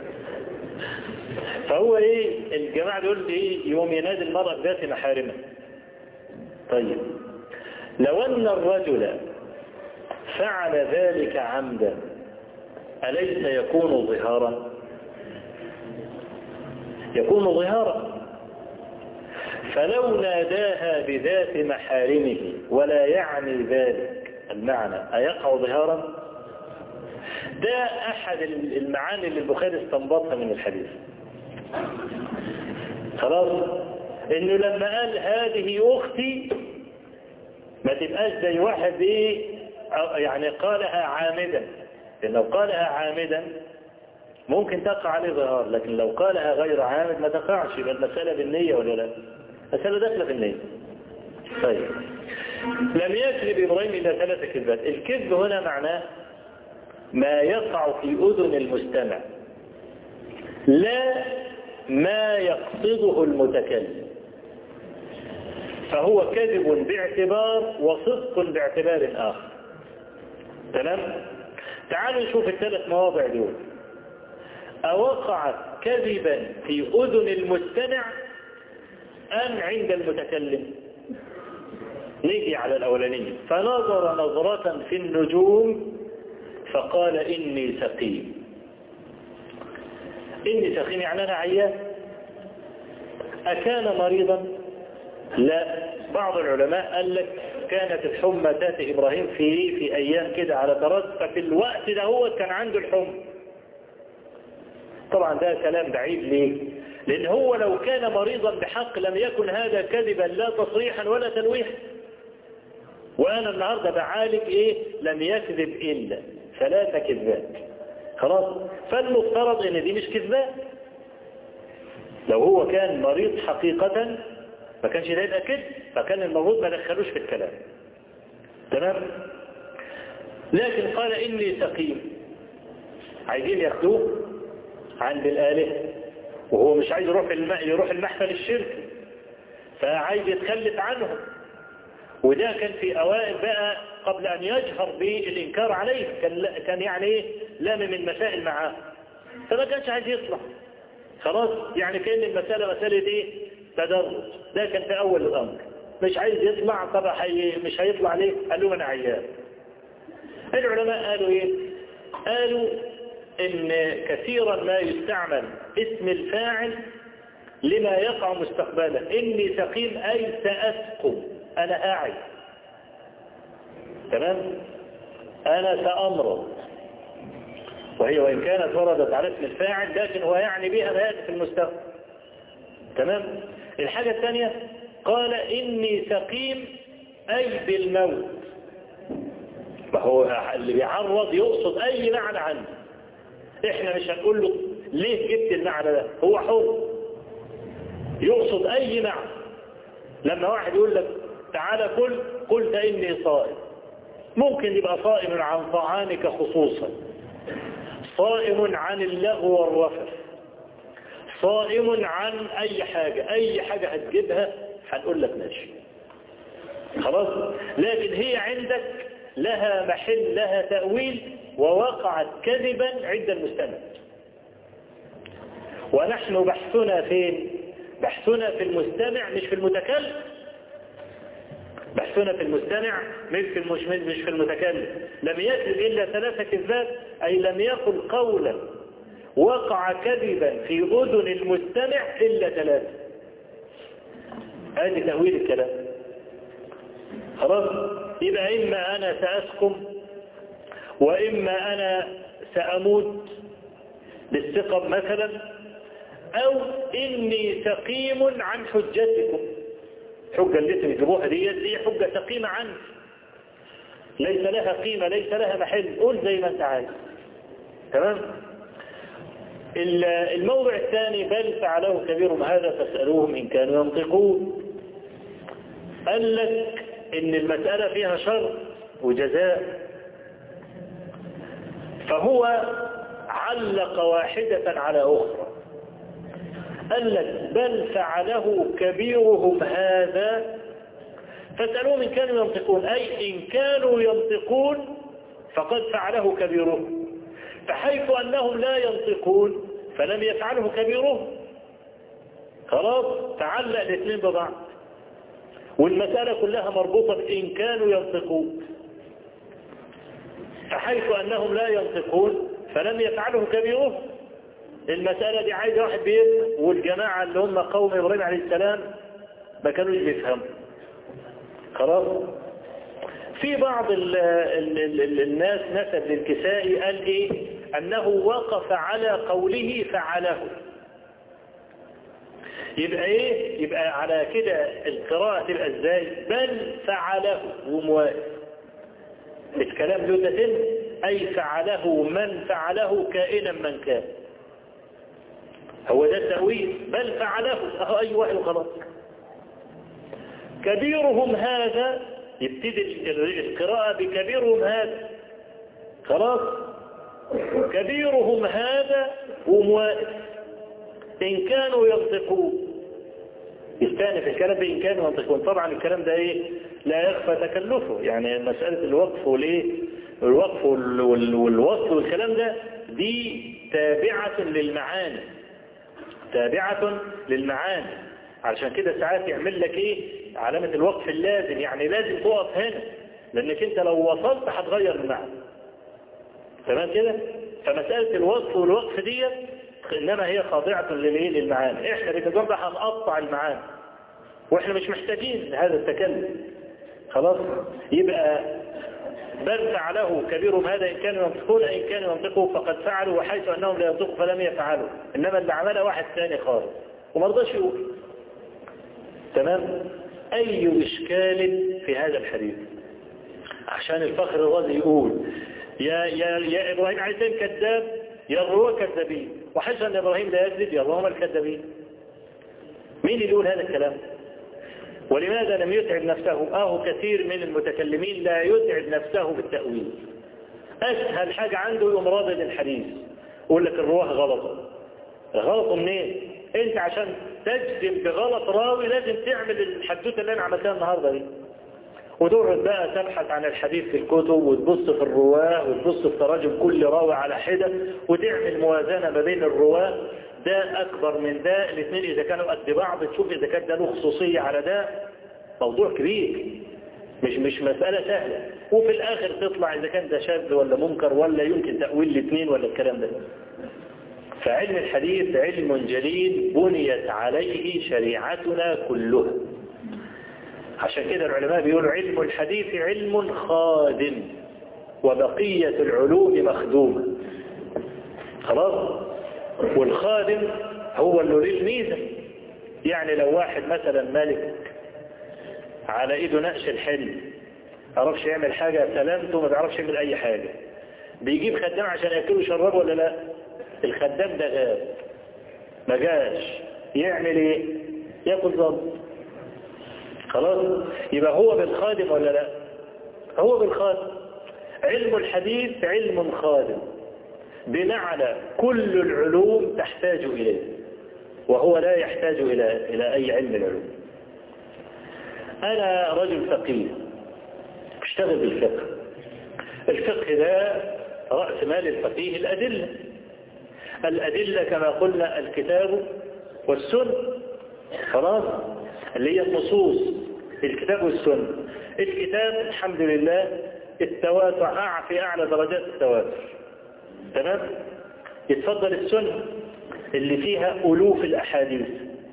Speaker 1: فهو ايه الجماعة بيقول لي ايه يوم ينادي المرأة ذات محارمة طيب لو ان الرجل فعل ذلك عمدا أليس يكون ظهارا يكون ظهارا فلو ناداها بذات محارمه ولا يعني ذلك المعنى أيقع ظهارا ده أحد المعاني اللي البخاري استنبطها من الحديث خلاص انه لما قال هذه اختي ما تبقاش زي واحد ايه يعني قالها عامدا لو قالها عامدا ممكن تقع عليه ظهار لكن لو قالها غير عامد ما تقعش يبقى المسألة بالنية ولا لا المسألة داخلة في النية طيب لم يكذب إبراهيم إلا ثلاثة كذبات الكذب هنا معناه ما يقع في أذن المستمع لا ما يقصده المتكلم فهو كذب باعتبار وصدق باعتبار آخر تمام تعالوا نشوف الثلاث مواضع دول أوقعت كذبا في أذن المستمع أم عند المتكلم نيجي على الأولانية فنظر نظرة في النجوم فقال إني سقيم إني سقيم يعني أنا عيان أكان مريضا لا بعض العلماء قال لك كانت الحمى تاتي إبراهيم في في أيام كده على طراز ففي الوقت ده هو كان عنده الحمى طبعا ده كلام بعيد ليه لأن هو لو كان مريضا بحق لم يكن هذا كذبا لا تصريحا ولا تلويحا وأنا النهاردة بعالج إيه لم يكذب إلا ثلاثة كذبات خلاص فالمفترض إن دي مش كذبات لو هو كان مريض حقيقة ما كانش ده يبقى كذب فكان المفروض ما دخلوش في الكلام تمام لكن قال إني سقيم عايزين ياخدوه عند الآلهة وهو مش عايز يروح الم... يروح المحفل الشركي فعايز يتخلف عنهم وده كان في أوائل بقى قبل أن يجهر بالإنكار عليه كان, كان يعني إيه لامم المسائل معاه فما كانش عايز يطلع خلاص يعني كأن المسألة مسألة إيه تدرج ده كان في أول الأمر مش عايز يطلع طب حي... مش هيطلع ليه قال له أنا عيان العلماء قالوا إيه قالوا إن كثيرا ما يستعمل اسم الفاعل لما يقع مستقبلا إني سقيم أي سأسقم أنا أعي تمام أنا سأمرض وهي وإن كانت وردت على اسم الفاعل لكن هو يعني بها ما يأتي في المستقبل تمام الحاجة الثانية قال إني سقيم أي بالموت ما هو اللي بيعرض يقصد أي معنى عنه إحنا مش هنقول له ليه جبت المعنى ده هو حر يقصد أي معنى لما واحد يقول لك تعالى كل قلت إني صائم ممكن يبقى صائم عن طعامك خصوصا صائم عن اللغو والرفث صائم عن أي حاجة أي حاجة هتجيبها هنقول لك ماشي خلاص لكن هي عندك لها محل لها تأويل ووقعت كذبا عند المستمع ونحن بحثنا فين بحثنا في المستمع مش في المتكلم بحثنا في المستمع مش في المش مش في المتكلم لم يكذب إلا ثلاثة كذبات أي لم يقل قولا وقع كذبا في أذن المستمع إلا ثلاثة هذه تأويل الكلام خلاص يبقى إما أنا سأسقم وإما أنا سأموت بالثقب مثلا أو إني سقيم عن حجتكم حجة اللي تجيبوها دي دي حجة سقيمة عنك ليس لها قيمة ليس لها محل قول زي ما انت عايز تمام الموضع الثاني بل فعله كبيرهم هذا فاسألوهم إن كانوا ينطقون قال لك إن المسألة فيها شر وجزاء فهو علق واحدة على أخرى قال لك بل فعله كبيرهم هذا فاسألوهم إن كانوا ينطقون أي إن كانوا ينطقون فقد فعله كبيرهم فحيث أنهم لا ينطقون فلم يفعله كبيرهم خلاص تعلق الاثنين ببعض والمسألة كلها مربوطة بإن كانوا ينطقون فحيث أنهم لا ينطقون فلم يفعله كبيرهم المسألة دي عايزة واحد بيفهم والجماعة اللي هم قوم إبراهيم عليه السلام ما كانوش بيفهموا خلاص في بعض ال ال ال الناس نسب للكسائي قال ايه انه وقف على قوله فعله يبقى ايه يبقى على كده القراءة تبقى ازاي بل فعله ومواقف الكلام له تتم اي فعله من فعله كائنا من كان هو ده التأويل بل فعله اهو اي واحد خلاص كبيرهم هذا يبتدي القراءة بكبيرهم هذا خلاص كبيرهم هذا ومواقف إن كانوا ينطقون يستأنف الكلام بإن كانوا ينطقون طبعا الكلام ده إيه لا يخفى تكلفه يعني مسألة الوقف والإيه الوقف والوصل والكلام ده دي تابعة للمعاني تابعة للمعاني علشان كده ساعات يعمل لك ايه علامة الوقف اللازم يعني لازم تقف هنا لانك انت لو وصلت هتغير المعنى تمام كده فمسألة الوصف والوقف دي انما هي خاضعة للايه للمعاني احنا بنجرب هنقطع المعاني واحنا مش محتاجين هذا التكلم خلاص يبقى بل فعله كبيرهم هذا إن كانوا ينطقون إن كانوا ينطقوا فقد فعلوا وحيث أنهم لا ينطقوا فلم يفعلوا إنما اللي عملها واحد ثاني خالص وما رضاش يقول تمام أي إشكال في هذا الحديث عشان الفخر الرازي يقول يا, يا, يا إبراهيم عليه السلام كذاب يروى كذابين وحيث أن إبراهيم لا يكذب يروهم الكذابين مين اللي يقول هذا الكلام ولماذا لم يتعب نفسه آه كثير من المتكلمين لا يتعب نفسه بالتأويل اسهل حاجة عنده يقوم رادد الحديث يقول لك الرواه غلط غلطوا منين انت عشان تجزم بغلط راوي لازم تعمل الحدوته اللي انا عملتها النهارده دي وتقعد بقى تبحث عن الحديث في الكتب وتبص في الرواه وتبص في تراجم كل راوي على حدة وتعمل موازنة ما بين الرواه ده أكبر من ده الاثنين إذا كانوا قد بعض تشوف إذا كان ده له خصوصية على ده موضوع كبير مش مش مسألة سهلة وفي الآخر تطلع إذا كان ده شاذ ولا منكر ولا يمكن تأويل الاثنين ولا الكلام ده فعلم الحديث علم جليل بنيت عليه شريعتنا كلها عشان كده العلماء بيقولوا علم الحديث علم خادم وبقية العلوم مخدومة خلاص والخادم هو اللي له الميزة يعني لو واحد مثلا مالك على ايده نقش الحلم عرفش يعمل حاجة سلامته ما بيعرفش يعمل اي حاجة بيجيب خدام عشان ياكله شراب ولا لا الخدام ده غاب ما جاش يعمل ايه ياكل ضبط خلاص يبقى هو بالخادم ولا لا هو بالخادم علم الحديث علم خادم بمعنى كل العلوم تحتاج إليه وهو لا يحتاج إلى إلى أي علم العلوم أنا رجل فقيه اشتغل بالفقه الفقه ده رأس مال الفقيه الأدلة الأدلة كما قلنا الكتاب والسنة خلاص اللي هي النصوص الكتاب والسنة الكتاب الحمد لله التواتر في أعلى درجات التواتر تمام يتفضل السنة اللي فيها ألوف الأحاديث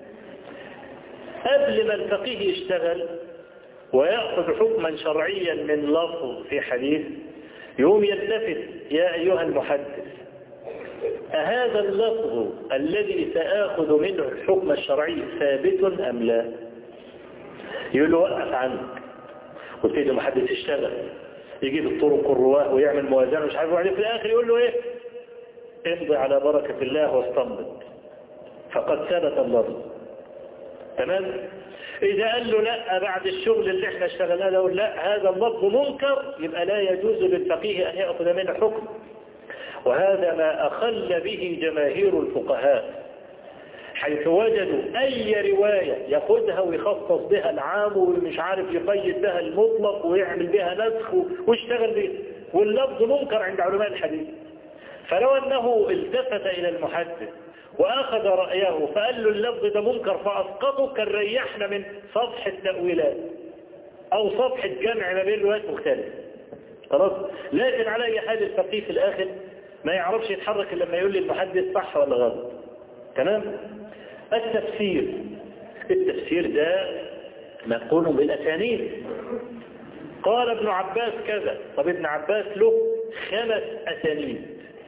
Speaker 1: قبل ما الفقيه يشتغل ويأخذ حكما شرعيا من لفظ في حديث يوم يلتفت يا أيها المحدث أهذا اللفظ الذي سآخذ منه الحكم الشرعي ثابت أم لا يقول له وقف عنك وابتدي محدث يشتغل يجيب الطرق والرواه ويعمل موازنة مش عارف وبعدين في الآخر يقول له إيه امضي على بركة الله واستنبط فقد ثبت اللفظ تمام إذا قال له لا بعد الشغل اللي احنا اشتغلناه ده لا هذا اللفظ منكر يبقى لا يجوز للفقيه أن يأخذ منه حكم وهذا ما أخل به جماهير الفقهاء حيث وجدوا أي رواية ياخدها ويخصص بها العام ومش عارف يقيد بها المطلق ويعمل بها نسخ ويشتغل بها واللفظ منكر عند علماء الحديث فلو أنه التفت إلى المحدث وأخذ رأيه فقال له اللفظ ده منكر فأسقطه كان ريحنا من صفحة تأويلات أو صفحة جمع ما بين روايات مختلفة خلاص لكن على أي حال الفقيه في الآخر ما يعرفش يتحرك إلا لما يقول لي المحدث صح ولا غلط تمام التفسير التفسير ده منقول بالأسانيد قال ابن عباس كذا طب ابن عباس له خمس أسانيد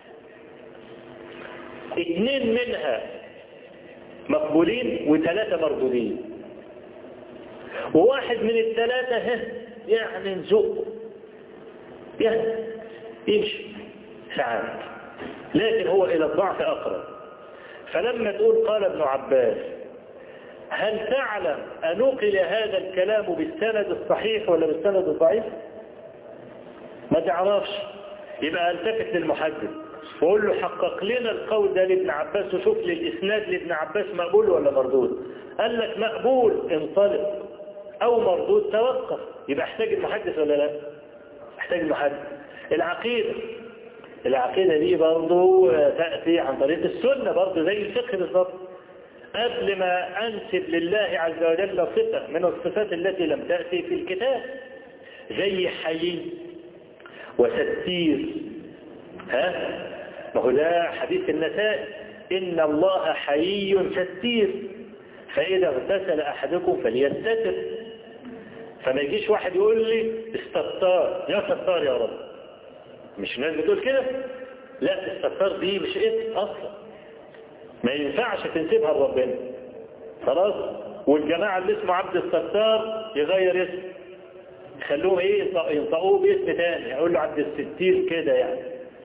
Speaker 1: اثنين منها مقبولين وثلاثة مردودين وواحد من الثلاثة ها يعني نزق يعني يمشي ساعات لكن هو إلى الضعف أقرب فلما تقول قال ابن عباس هل تعلم أنقل هذا الكلام بالسند الصحيح ولا بالسند الضعيف ما تعرفش يبقى التفت للمحدث وقول له حقق لنا القول ده لابن عباس وشوف لي الإسناد لابن عباس مقبول ولا مردود قال لك مقبول انطلق أو مردود توقف يبقى احتاج المحدث ولا لا احتاج المحدث العقيدة العقيدة دي برضو تأتي عن طريق السنة برضو زي الفقه بالضبط قبل ما أنسب لله عز وجل صفة من الصفات التي لم تأتي في الكتاب زي حي وستير ها ما هو ده حديث النساء إن الله حيي ستير فإذا اغتسل أحدكم فليستتر فما يجيش واحد يقول لي استطار يا ستار يا رب مش الناس بتقول كده لا الستار دي مش اسم اصلا ما ينفعش تنسبها لربنا خلاص والجماعة اللي اسمه عبد الستار يغير اسم خلوه ايه ينطقوه باسم تاني يقول له عبد الستير كده يعني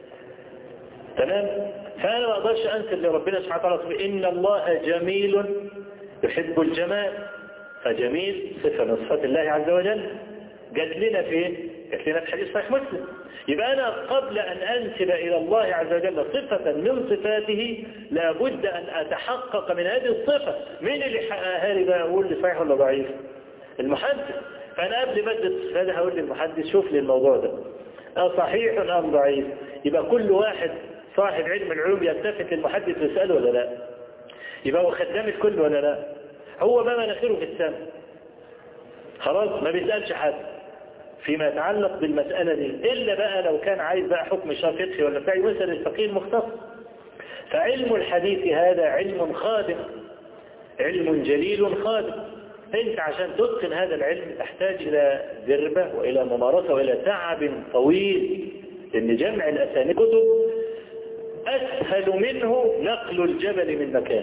Speaker 1: تمام فانا ما اقدرش انسب لربنا سبحانه وتعالى ان الله جميل يحب الجمال فجميل صفة من صفات الله عز وجل جات لنا فين جات لنا في حديث صحيح مسلم يبقى أنا قبل أن أنسب إلى الله عز وجل صفة من صفاته لابد أن أتحقق من هذه الصفة مين اللي حققها لي بقى أقول لي صحيح ولا ضعيف المحدث فأنا قبل ما أدي الصفة هقول للمحدث شوف لي الموضوع ده صحيح أم ضعيف يبقى كل واحد صاحب علم العلوم يلتفت للمحدث ويسأله ولا لا يبقى هو خدام الكل ولا لا هو ما مناخيره في السماء خلاص ما بيسألش حد فيما يتعلق بالمسألة دي إلا بقى لو كان عايز بقى حكم شافقي ولا بتاع يسأل الفقيه المختص فعلم الحديث هذا علم خادم علم جليل خادم انت عشان تتقن هذا العلم تحتاج الى دربة والى ممارسة والى تعب طويل لان جمع الاسانيد كتب اسهل منه نقل الجبل من مكان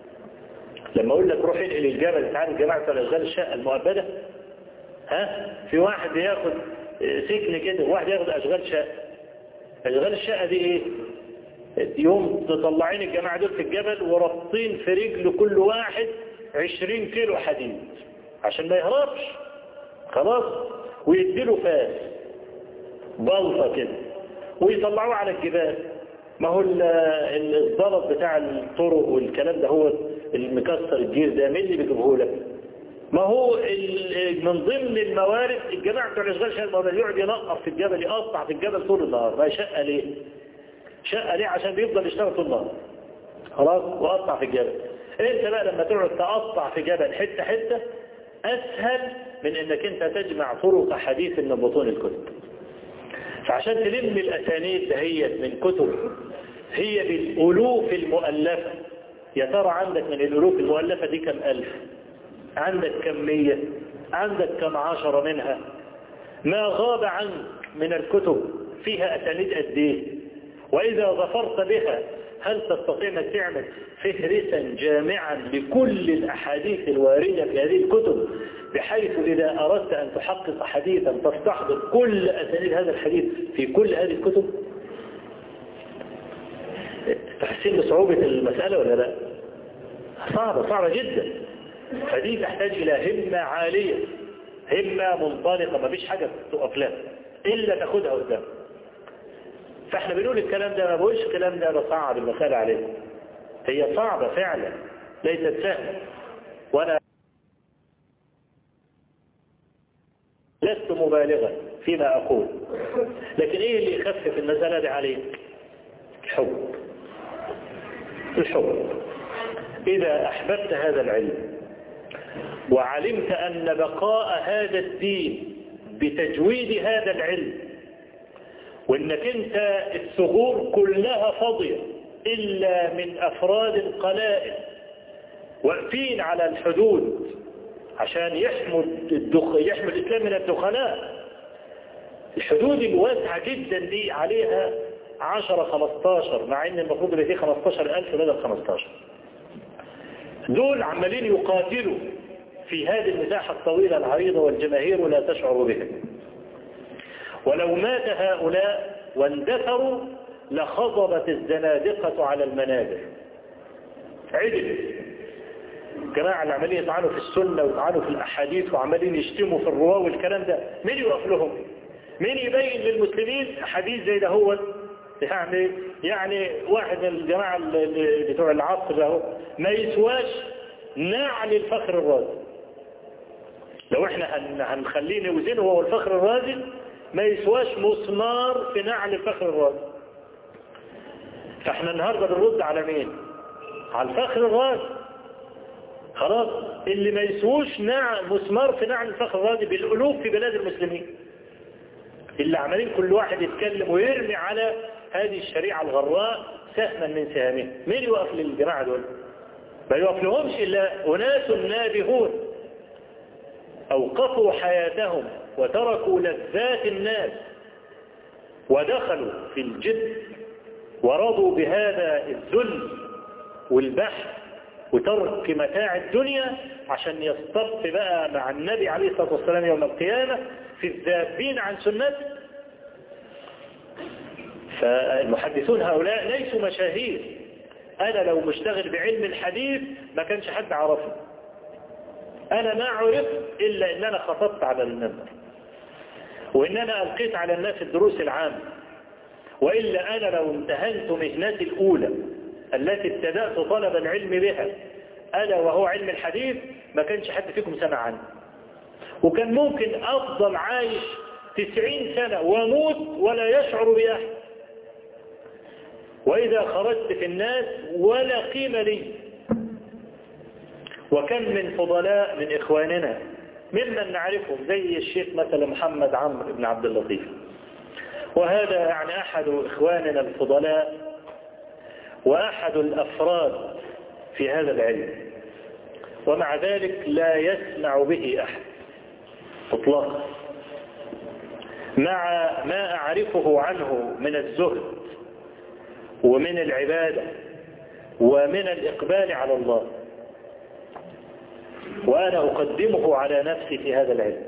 Speaker 1: لما اقول لك روح انقل الجبل تعرف جماعة الاشغال الشقة المؤبدة ها في واحد ياخد سكن كده واحد ياخد اشغال شقة اشغال الشقة دي ايه يوم تطلعين الجماعة دول في الجبل وربطين في رجل كل واحد عشرين كيلو حديد عشان ما يهربش خلاص ويديله فاس بلطة كده ويطلعوه على الجبال ما هو الضرب بتاع الطرق والكلام ده هو المكسر الجير ده مين اللي بيجيبه لك ما هو من ضمن الموارد الجماعة بتوع الاشغال شغال الموارد يقعد ينقر في الجبل يقطع في الجبل طول النهار ما شقة ليه شقة ليه عشان بيفضل يشتغل طول النهار خلاص وقطع في الجبل انت بقى لما تقعد تقطع في جبل حتة حتة اسهل من انك انت تجمع طرق حديث من بطون الكتب فعشان تلم الاسانيد دهيت من كتب هي بالالوف المؤلفة يا ترى عندك من الالوف المؤلفة دي كم الف عندك كم مية عندك كم عشرة منها ما غاب عنك من الكتب فيها اسانيد قد ايه واذا ظفرت بها هل تستطيع انك تعمل فهرسا جامعا لكل الاحاديث الواردة في هذه الكتب بحيث اذا اردت ان تحقق حديثا تستحضر كل اسانيد هذا الحديث في كل هذه الكتب تحسين بصعوبة المسألة ولا لا صعبة صعبة جدا فدي تحتاج الى همة عالية همة منطلقة ما فيش حاجة تقف لها الا تاخدها قدام فاحنا بنقول الكلام ده ما بقولش الكلام ده بصعب المسألة عليه هي صعبة فعلا ليست سهلة وانا لست مبالغا فيما اقول لكن ايه اللي يخفف المسألة دي عليك الحب الحب اذا احببت هذا العلم وعلمت ان بقاء هذا الدين بتجويد هذا العلم وانك انت الثغور كلها فاضية الا من افراد قلائل واقفين على الحدود عشان يحموا الدخ... يحموا الاسلام من الدخلاء الحدود الواسعة جدا دي عليها 10 15 مع ان المفروض اللي فيه 15000 بدل 15 دول عمالين يقاتلوا في هذه المساحة الطويلة العريضة والجماهير لا تشعر بها ولو مات هؤلاء واندثروا لخضبت الزنادقة على المنابر عدل الجماعة اللي عمالين يطعنوا في السنة ويطعنوا في الأحاديث وعمالين يشتموا في الرواة والكلام ده مين يقف لهم مين يبين للمسلمين حديث زي ده هو يعني يعني واحد من الجماعة بتوع العصر ده ما يسواش نعل الفخر الرازي لو احنا هنخليه نوزنه هو الفخر الرازي ما يسواش مسمار في نعل الفخر الرازي فاحنا النهاردة بنرد على مين على الفخر الرازي خلاص اللي ما يسووش نعل مسمار في نعل الفخر الرازي بالالوف في بلاد المسلمين اللي عمالين كل واحد يتكلم ويرمي على هذه الشريعة الغراء سهما من سهامه مين يوقف للجماعة دول ما يوقف لهمش إلا أناس نابهون أوقفوا حياتهم وتركوا لذات الناس ودخلوا في الجد ورضوا بهذا الذل والبحث وترك متاع الدنيا عشان يصطف بقى مع النبي عليه الصلاة والسلام يوم القيامة في الذابين عن سنته فالمحدثون هؤلاء ليسوا مشاهير أنا لو مشتغل بعلم الحديث ما كانش حد عرفني أنا ما عرفت إلا إن أنا خطبت على المنبر وإن أنا ألقيت على الناس الدروس العامة وإلا أنا لو امتهنت مهنتي الأولى التي ابتدأت طلب العلم بها ألا وهو علم الحديث ما كانش حد فيكم سمع عنه وكان ممكن أفضل عايش تسعين سنة وموت ولا يشعر بأحد وإذا خرجت في الناس ولا قيمة لي وكم من فضلاء من إخواننا ممن نعرفهم زي الشيخ مثلا محمد عمرو بن عبد اللطيف وهذا يعني أحد إخواننا الفضلاء وأحد الأفراد في هذا العلم ومع ذلك لا يسمع به أحد اطلاقا مع ما أعرفه عنه من الزهد ومن العبادة ومن الإقبال على الله وأنا أقدمه على نفسي في هذا العلم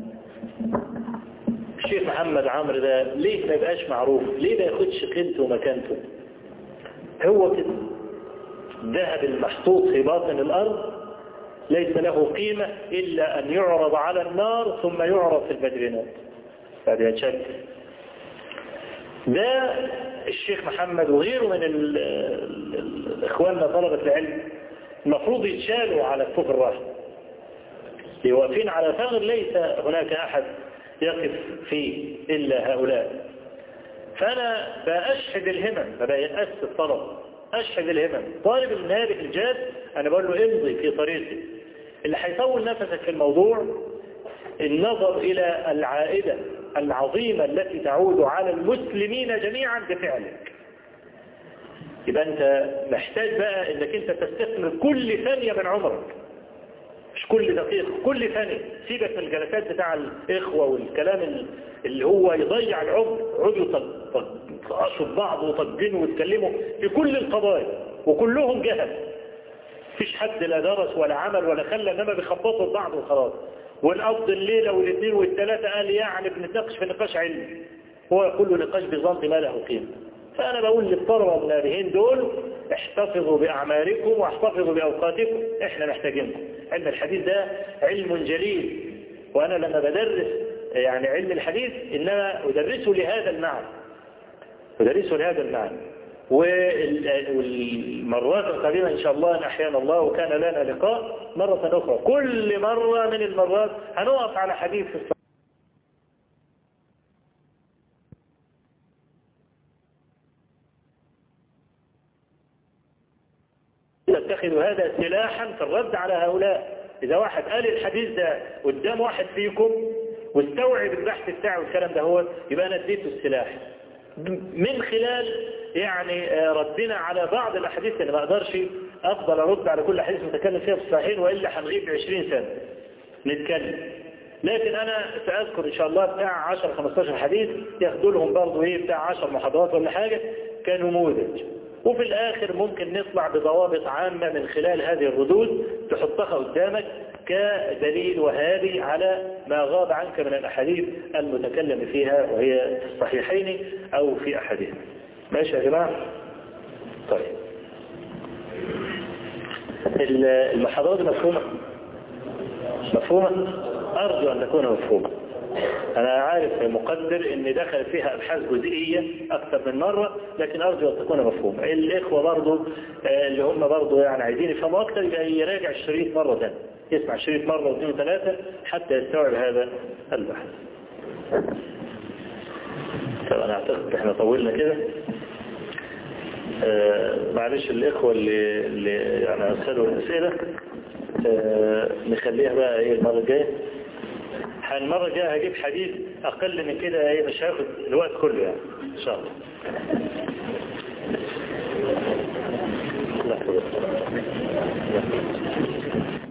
Speaker 1: الشيخ محمد عمرو ده ليه ما يبقاش معروف ليه ما ياخدش قيمته ومكانته هو كده الذهب المحطوط في باطن الأرض ليس له قيمة إلا أن يعرض على النار ثم يعرض في البدرينات بعد يتشكل ده الشيخ محمد وغيره من ال ال الإخواننا طلبة العلم المفروض يتشالوا على الكفر الراحل اللي واقفين على ثغر ليس هناك أحد يقف فيه إلا هؤلاء فأنا بأشهد الهمم فبيأس الطلب أشهد الهمم طالب النابه الجاد أنا بقول له امضي في طريقي اللي هيطول نفسك في الموضوع النظر إلى العائدة العظيمة التي تعود على المسلمين جميعا بفعلك يبقى أنت محتاج بقى أنك أنت تستثمر كل ثانية من عمرك مش كل دقيقة كل ثانية سيبك من الجلسات بتاع الإخوة والكلام اللي هو يضيع العمر عدوا تقاشوا بعض وطجنوا ويتكلموا في كل القضايا وكلهم جهل فيش حد لا درس ولا عمل ولا خلى انما بيخبطوا بعض وخلاص ونقضي الليلة والاثنين والثلاثة قال يعني بنتناقش في نقاش علمي هو كل نقاش بظن ما له قيمة فأنا بقول للطلبة النابهين دول احتفظوا بأعمالكم واحتفظوا بأوقاتكم احنا محتاجينكم علم الحديث ده علم جليل وأنا لما بدرس يعني علم الحديث إنما أدرسه لهذا المعنى أدرسه لهذا المعنى والمرات القادمة إن شاء الله إن أحيانا الله وكان لنا لقاء مرة أخرى كل مرة من المرات هنقف على حديث في الصلاة تتخذ هذا سلاحا في الرد على هؤلاء إذا واحد قال الحديث ده قدام واحد فيكم واستوعب البحث بتاعه والكلام ده هو يبقى أنا اديته السلاح من خلال يعني ردنا على بعض الأحاديث اللي ما أقدرش أفضل أرد على كل حديث متكلم فيها في الصحيحين وإلا هنغيب 20 سنة نتكلم لكن أنا سأذكر إن شاء الله بتاع 10-15 حديث ياخدوا لهم برضه إيه بتاع 10 محاضرات ولا حاجة كنموذج وفي الآخر ممكن نطلع بضوابط عامة من خلال هذه الردود تحطها قدامك كدليل وهابي على ما غاب عنك من الأحاديث المتكلم فيها وهي في الصحيحين أو في أحدهم ماشي يا جماعة طيب المحاضرات مفهومة مفهومة أرجو أن تكون مفهومة أنا عارف مقدر أن دخل فيها أبحاث جزئية أكثر من مرة لكن أرجو أن تكون مفهومة الإخوة برضو اللي هم برضو يعني عايزين يفهموا أكثر يبقى يراجع الشريط مرة ثانية يسمع الشريط مرة واثنين وثلاثة حتى يستوعب هذا البحث طب أنا أعتقد إحنا طولنا كده آه معلش الإخوة اللي, اللي يعني أرسلوا الأسئلة آه نخليها بقى إيه المرة الجاية المرة الجاية هجيب حديث أقل من كده إيه مش هاخد الوقت كله يعني إن شاء الله لا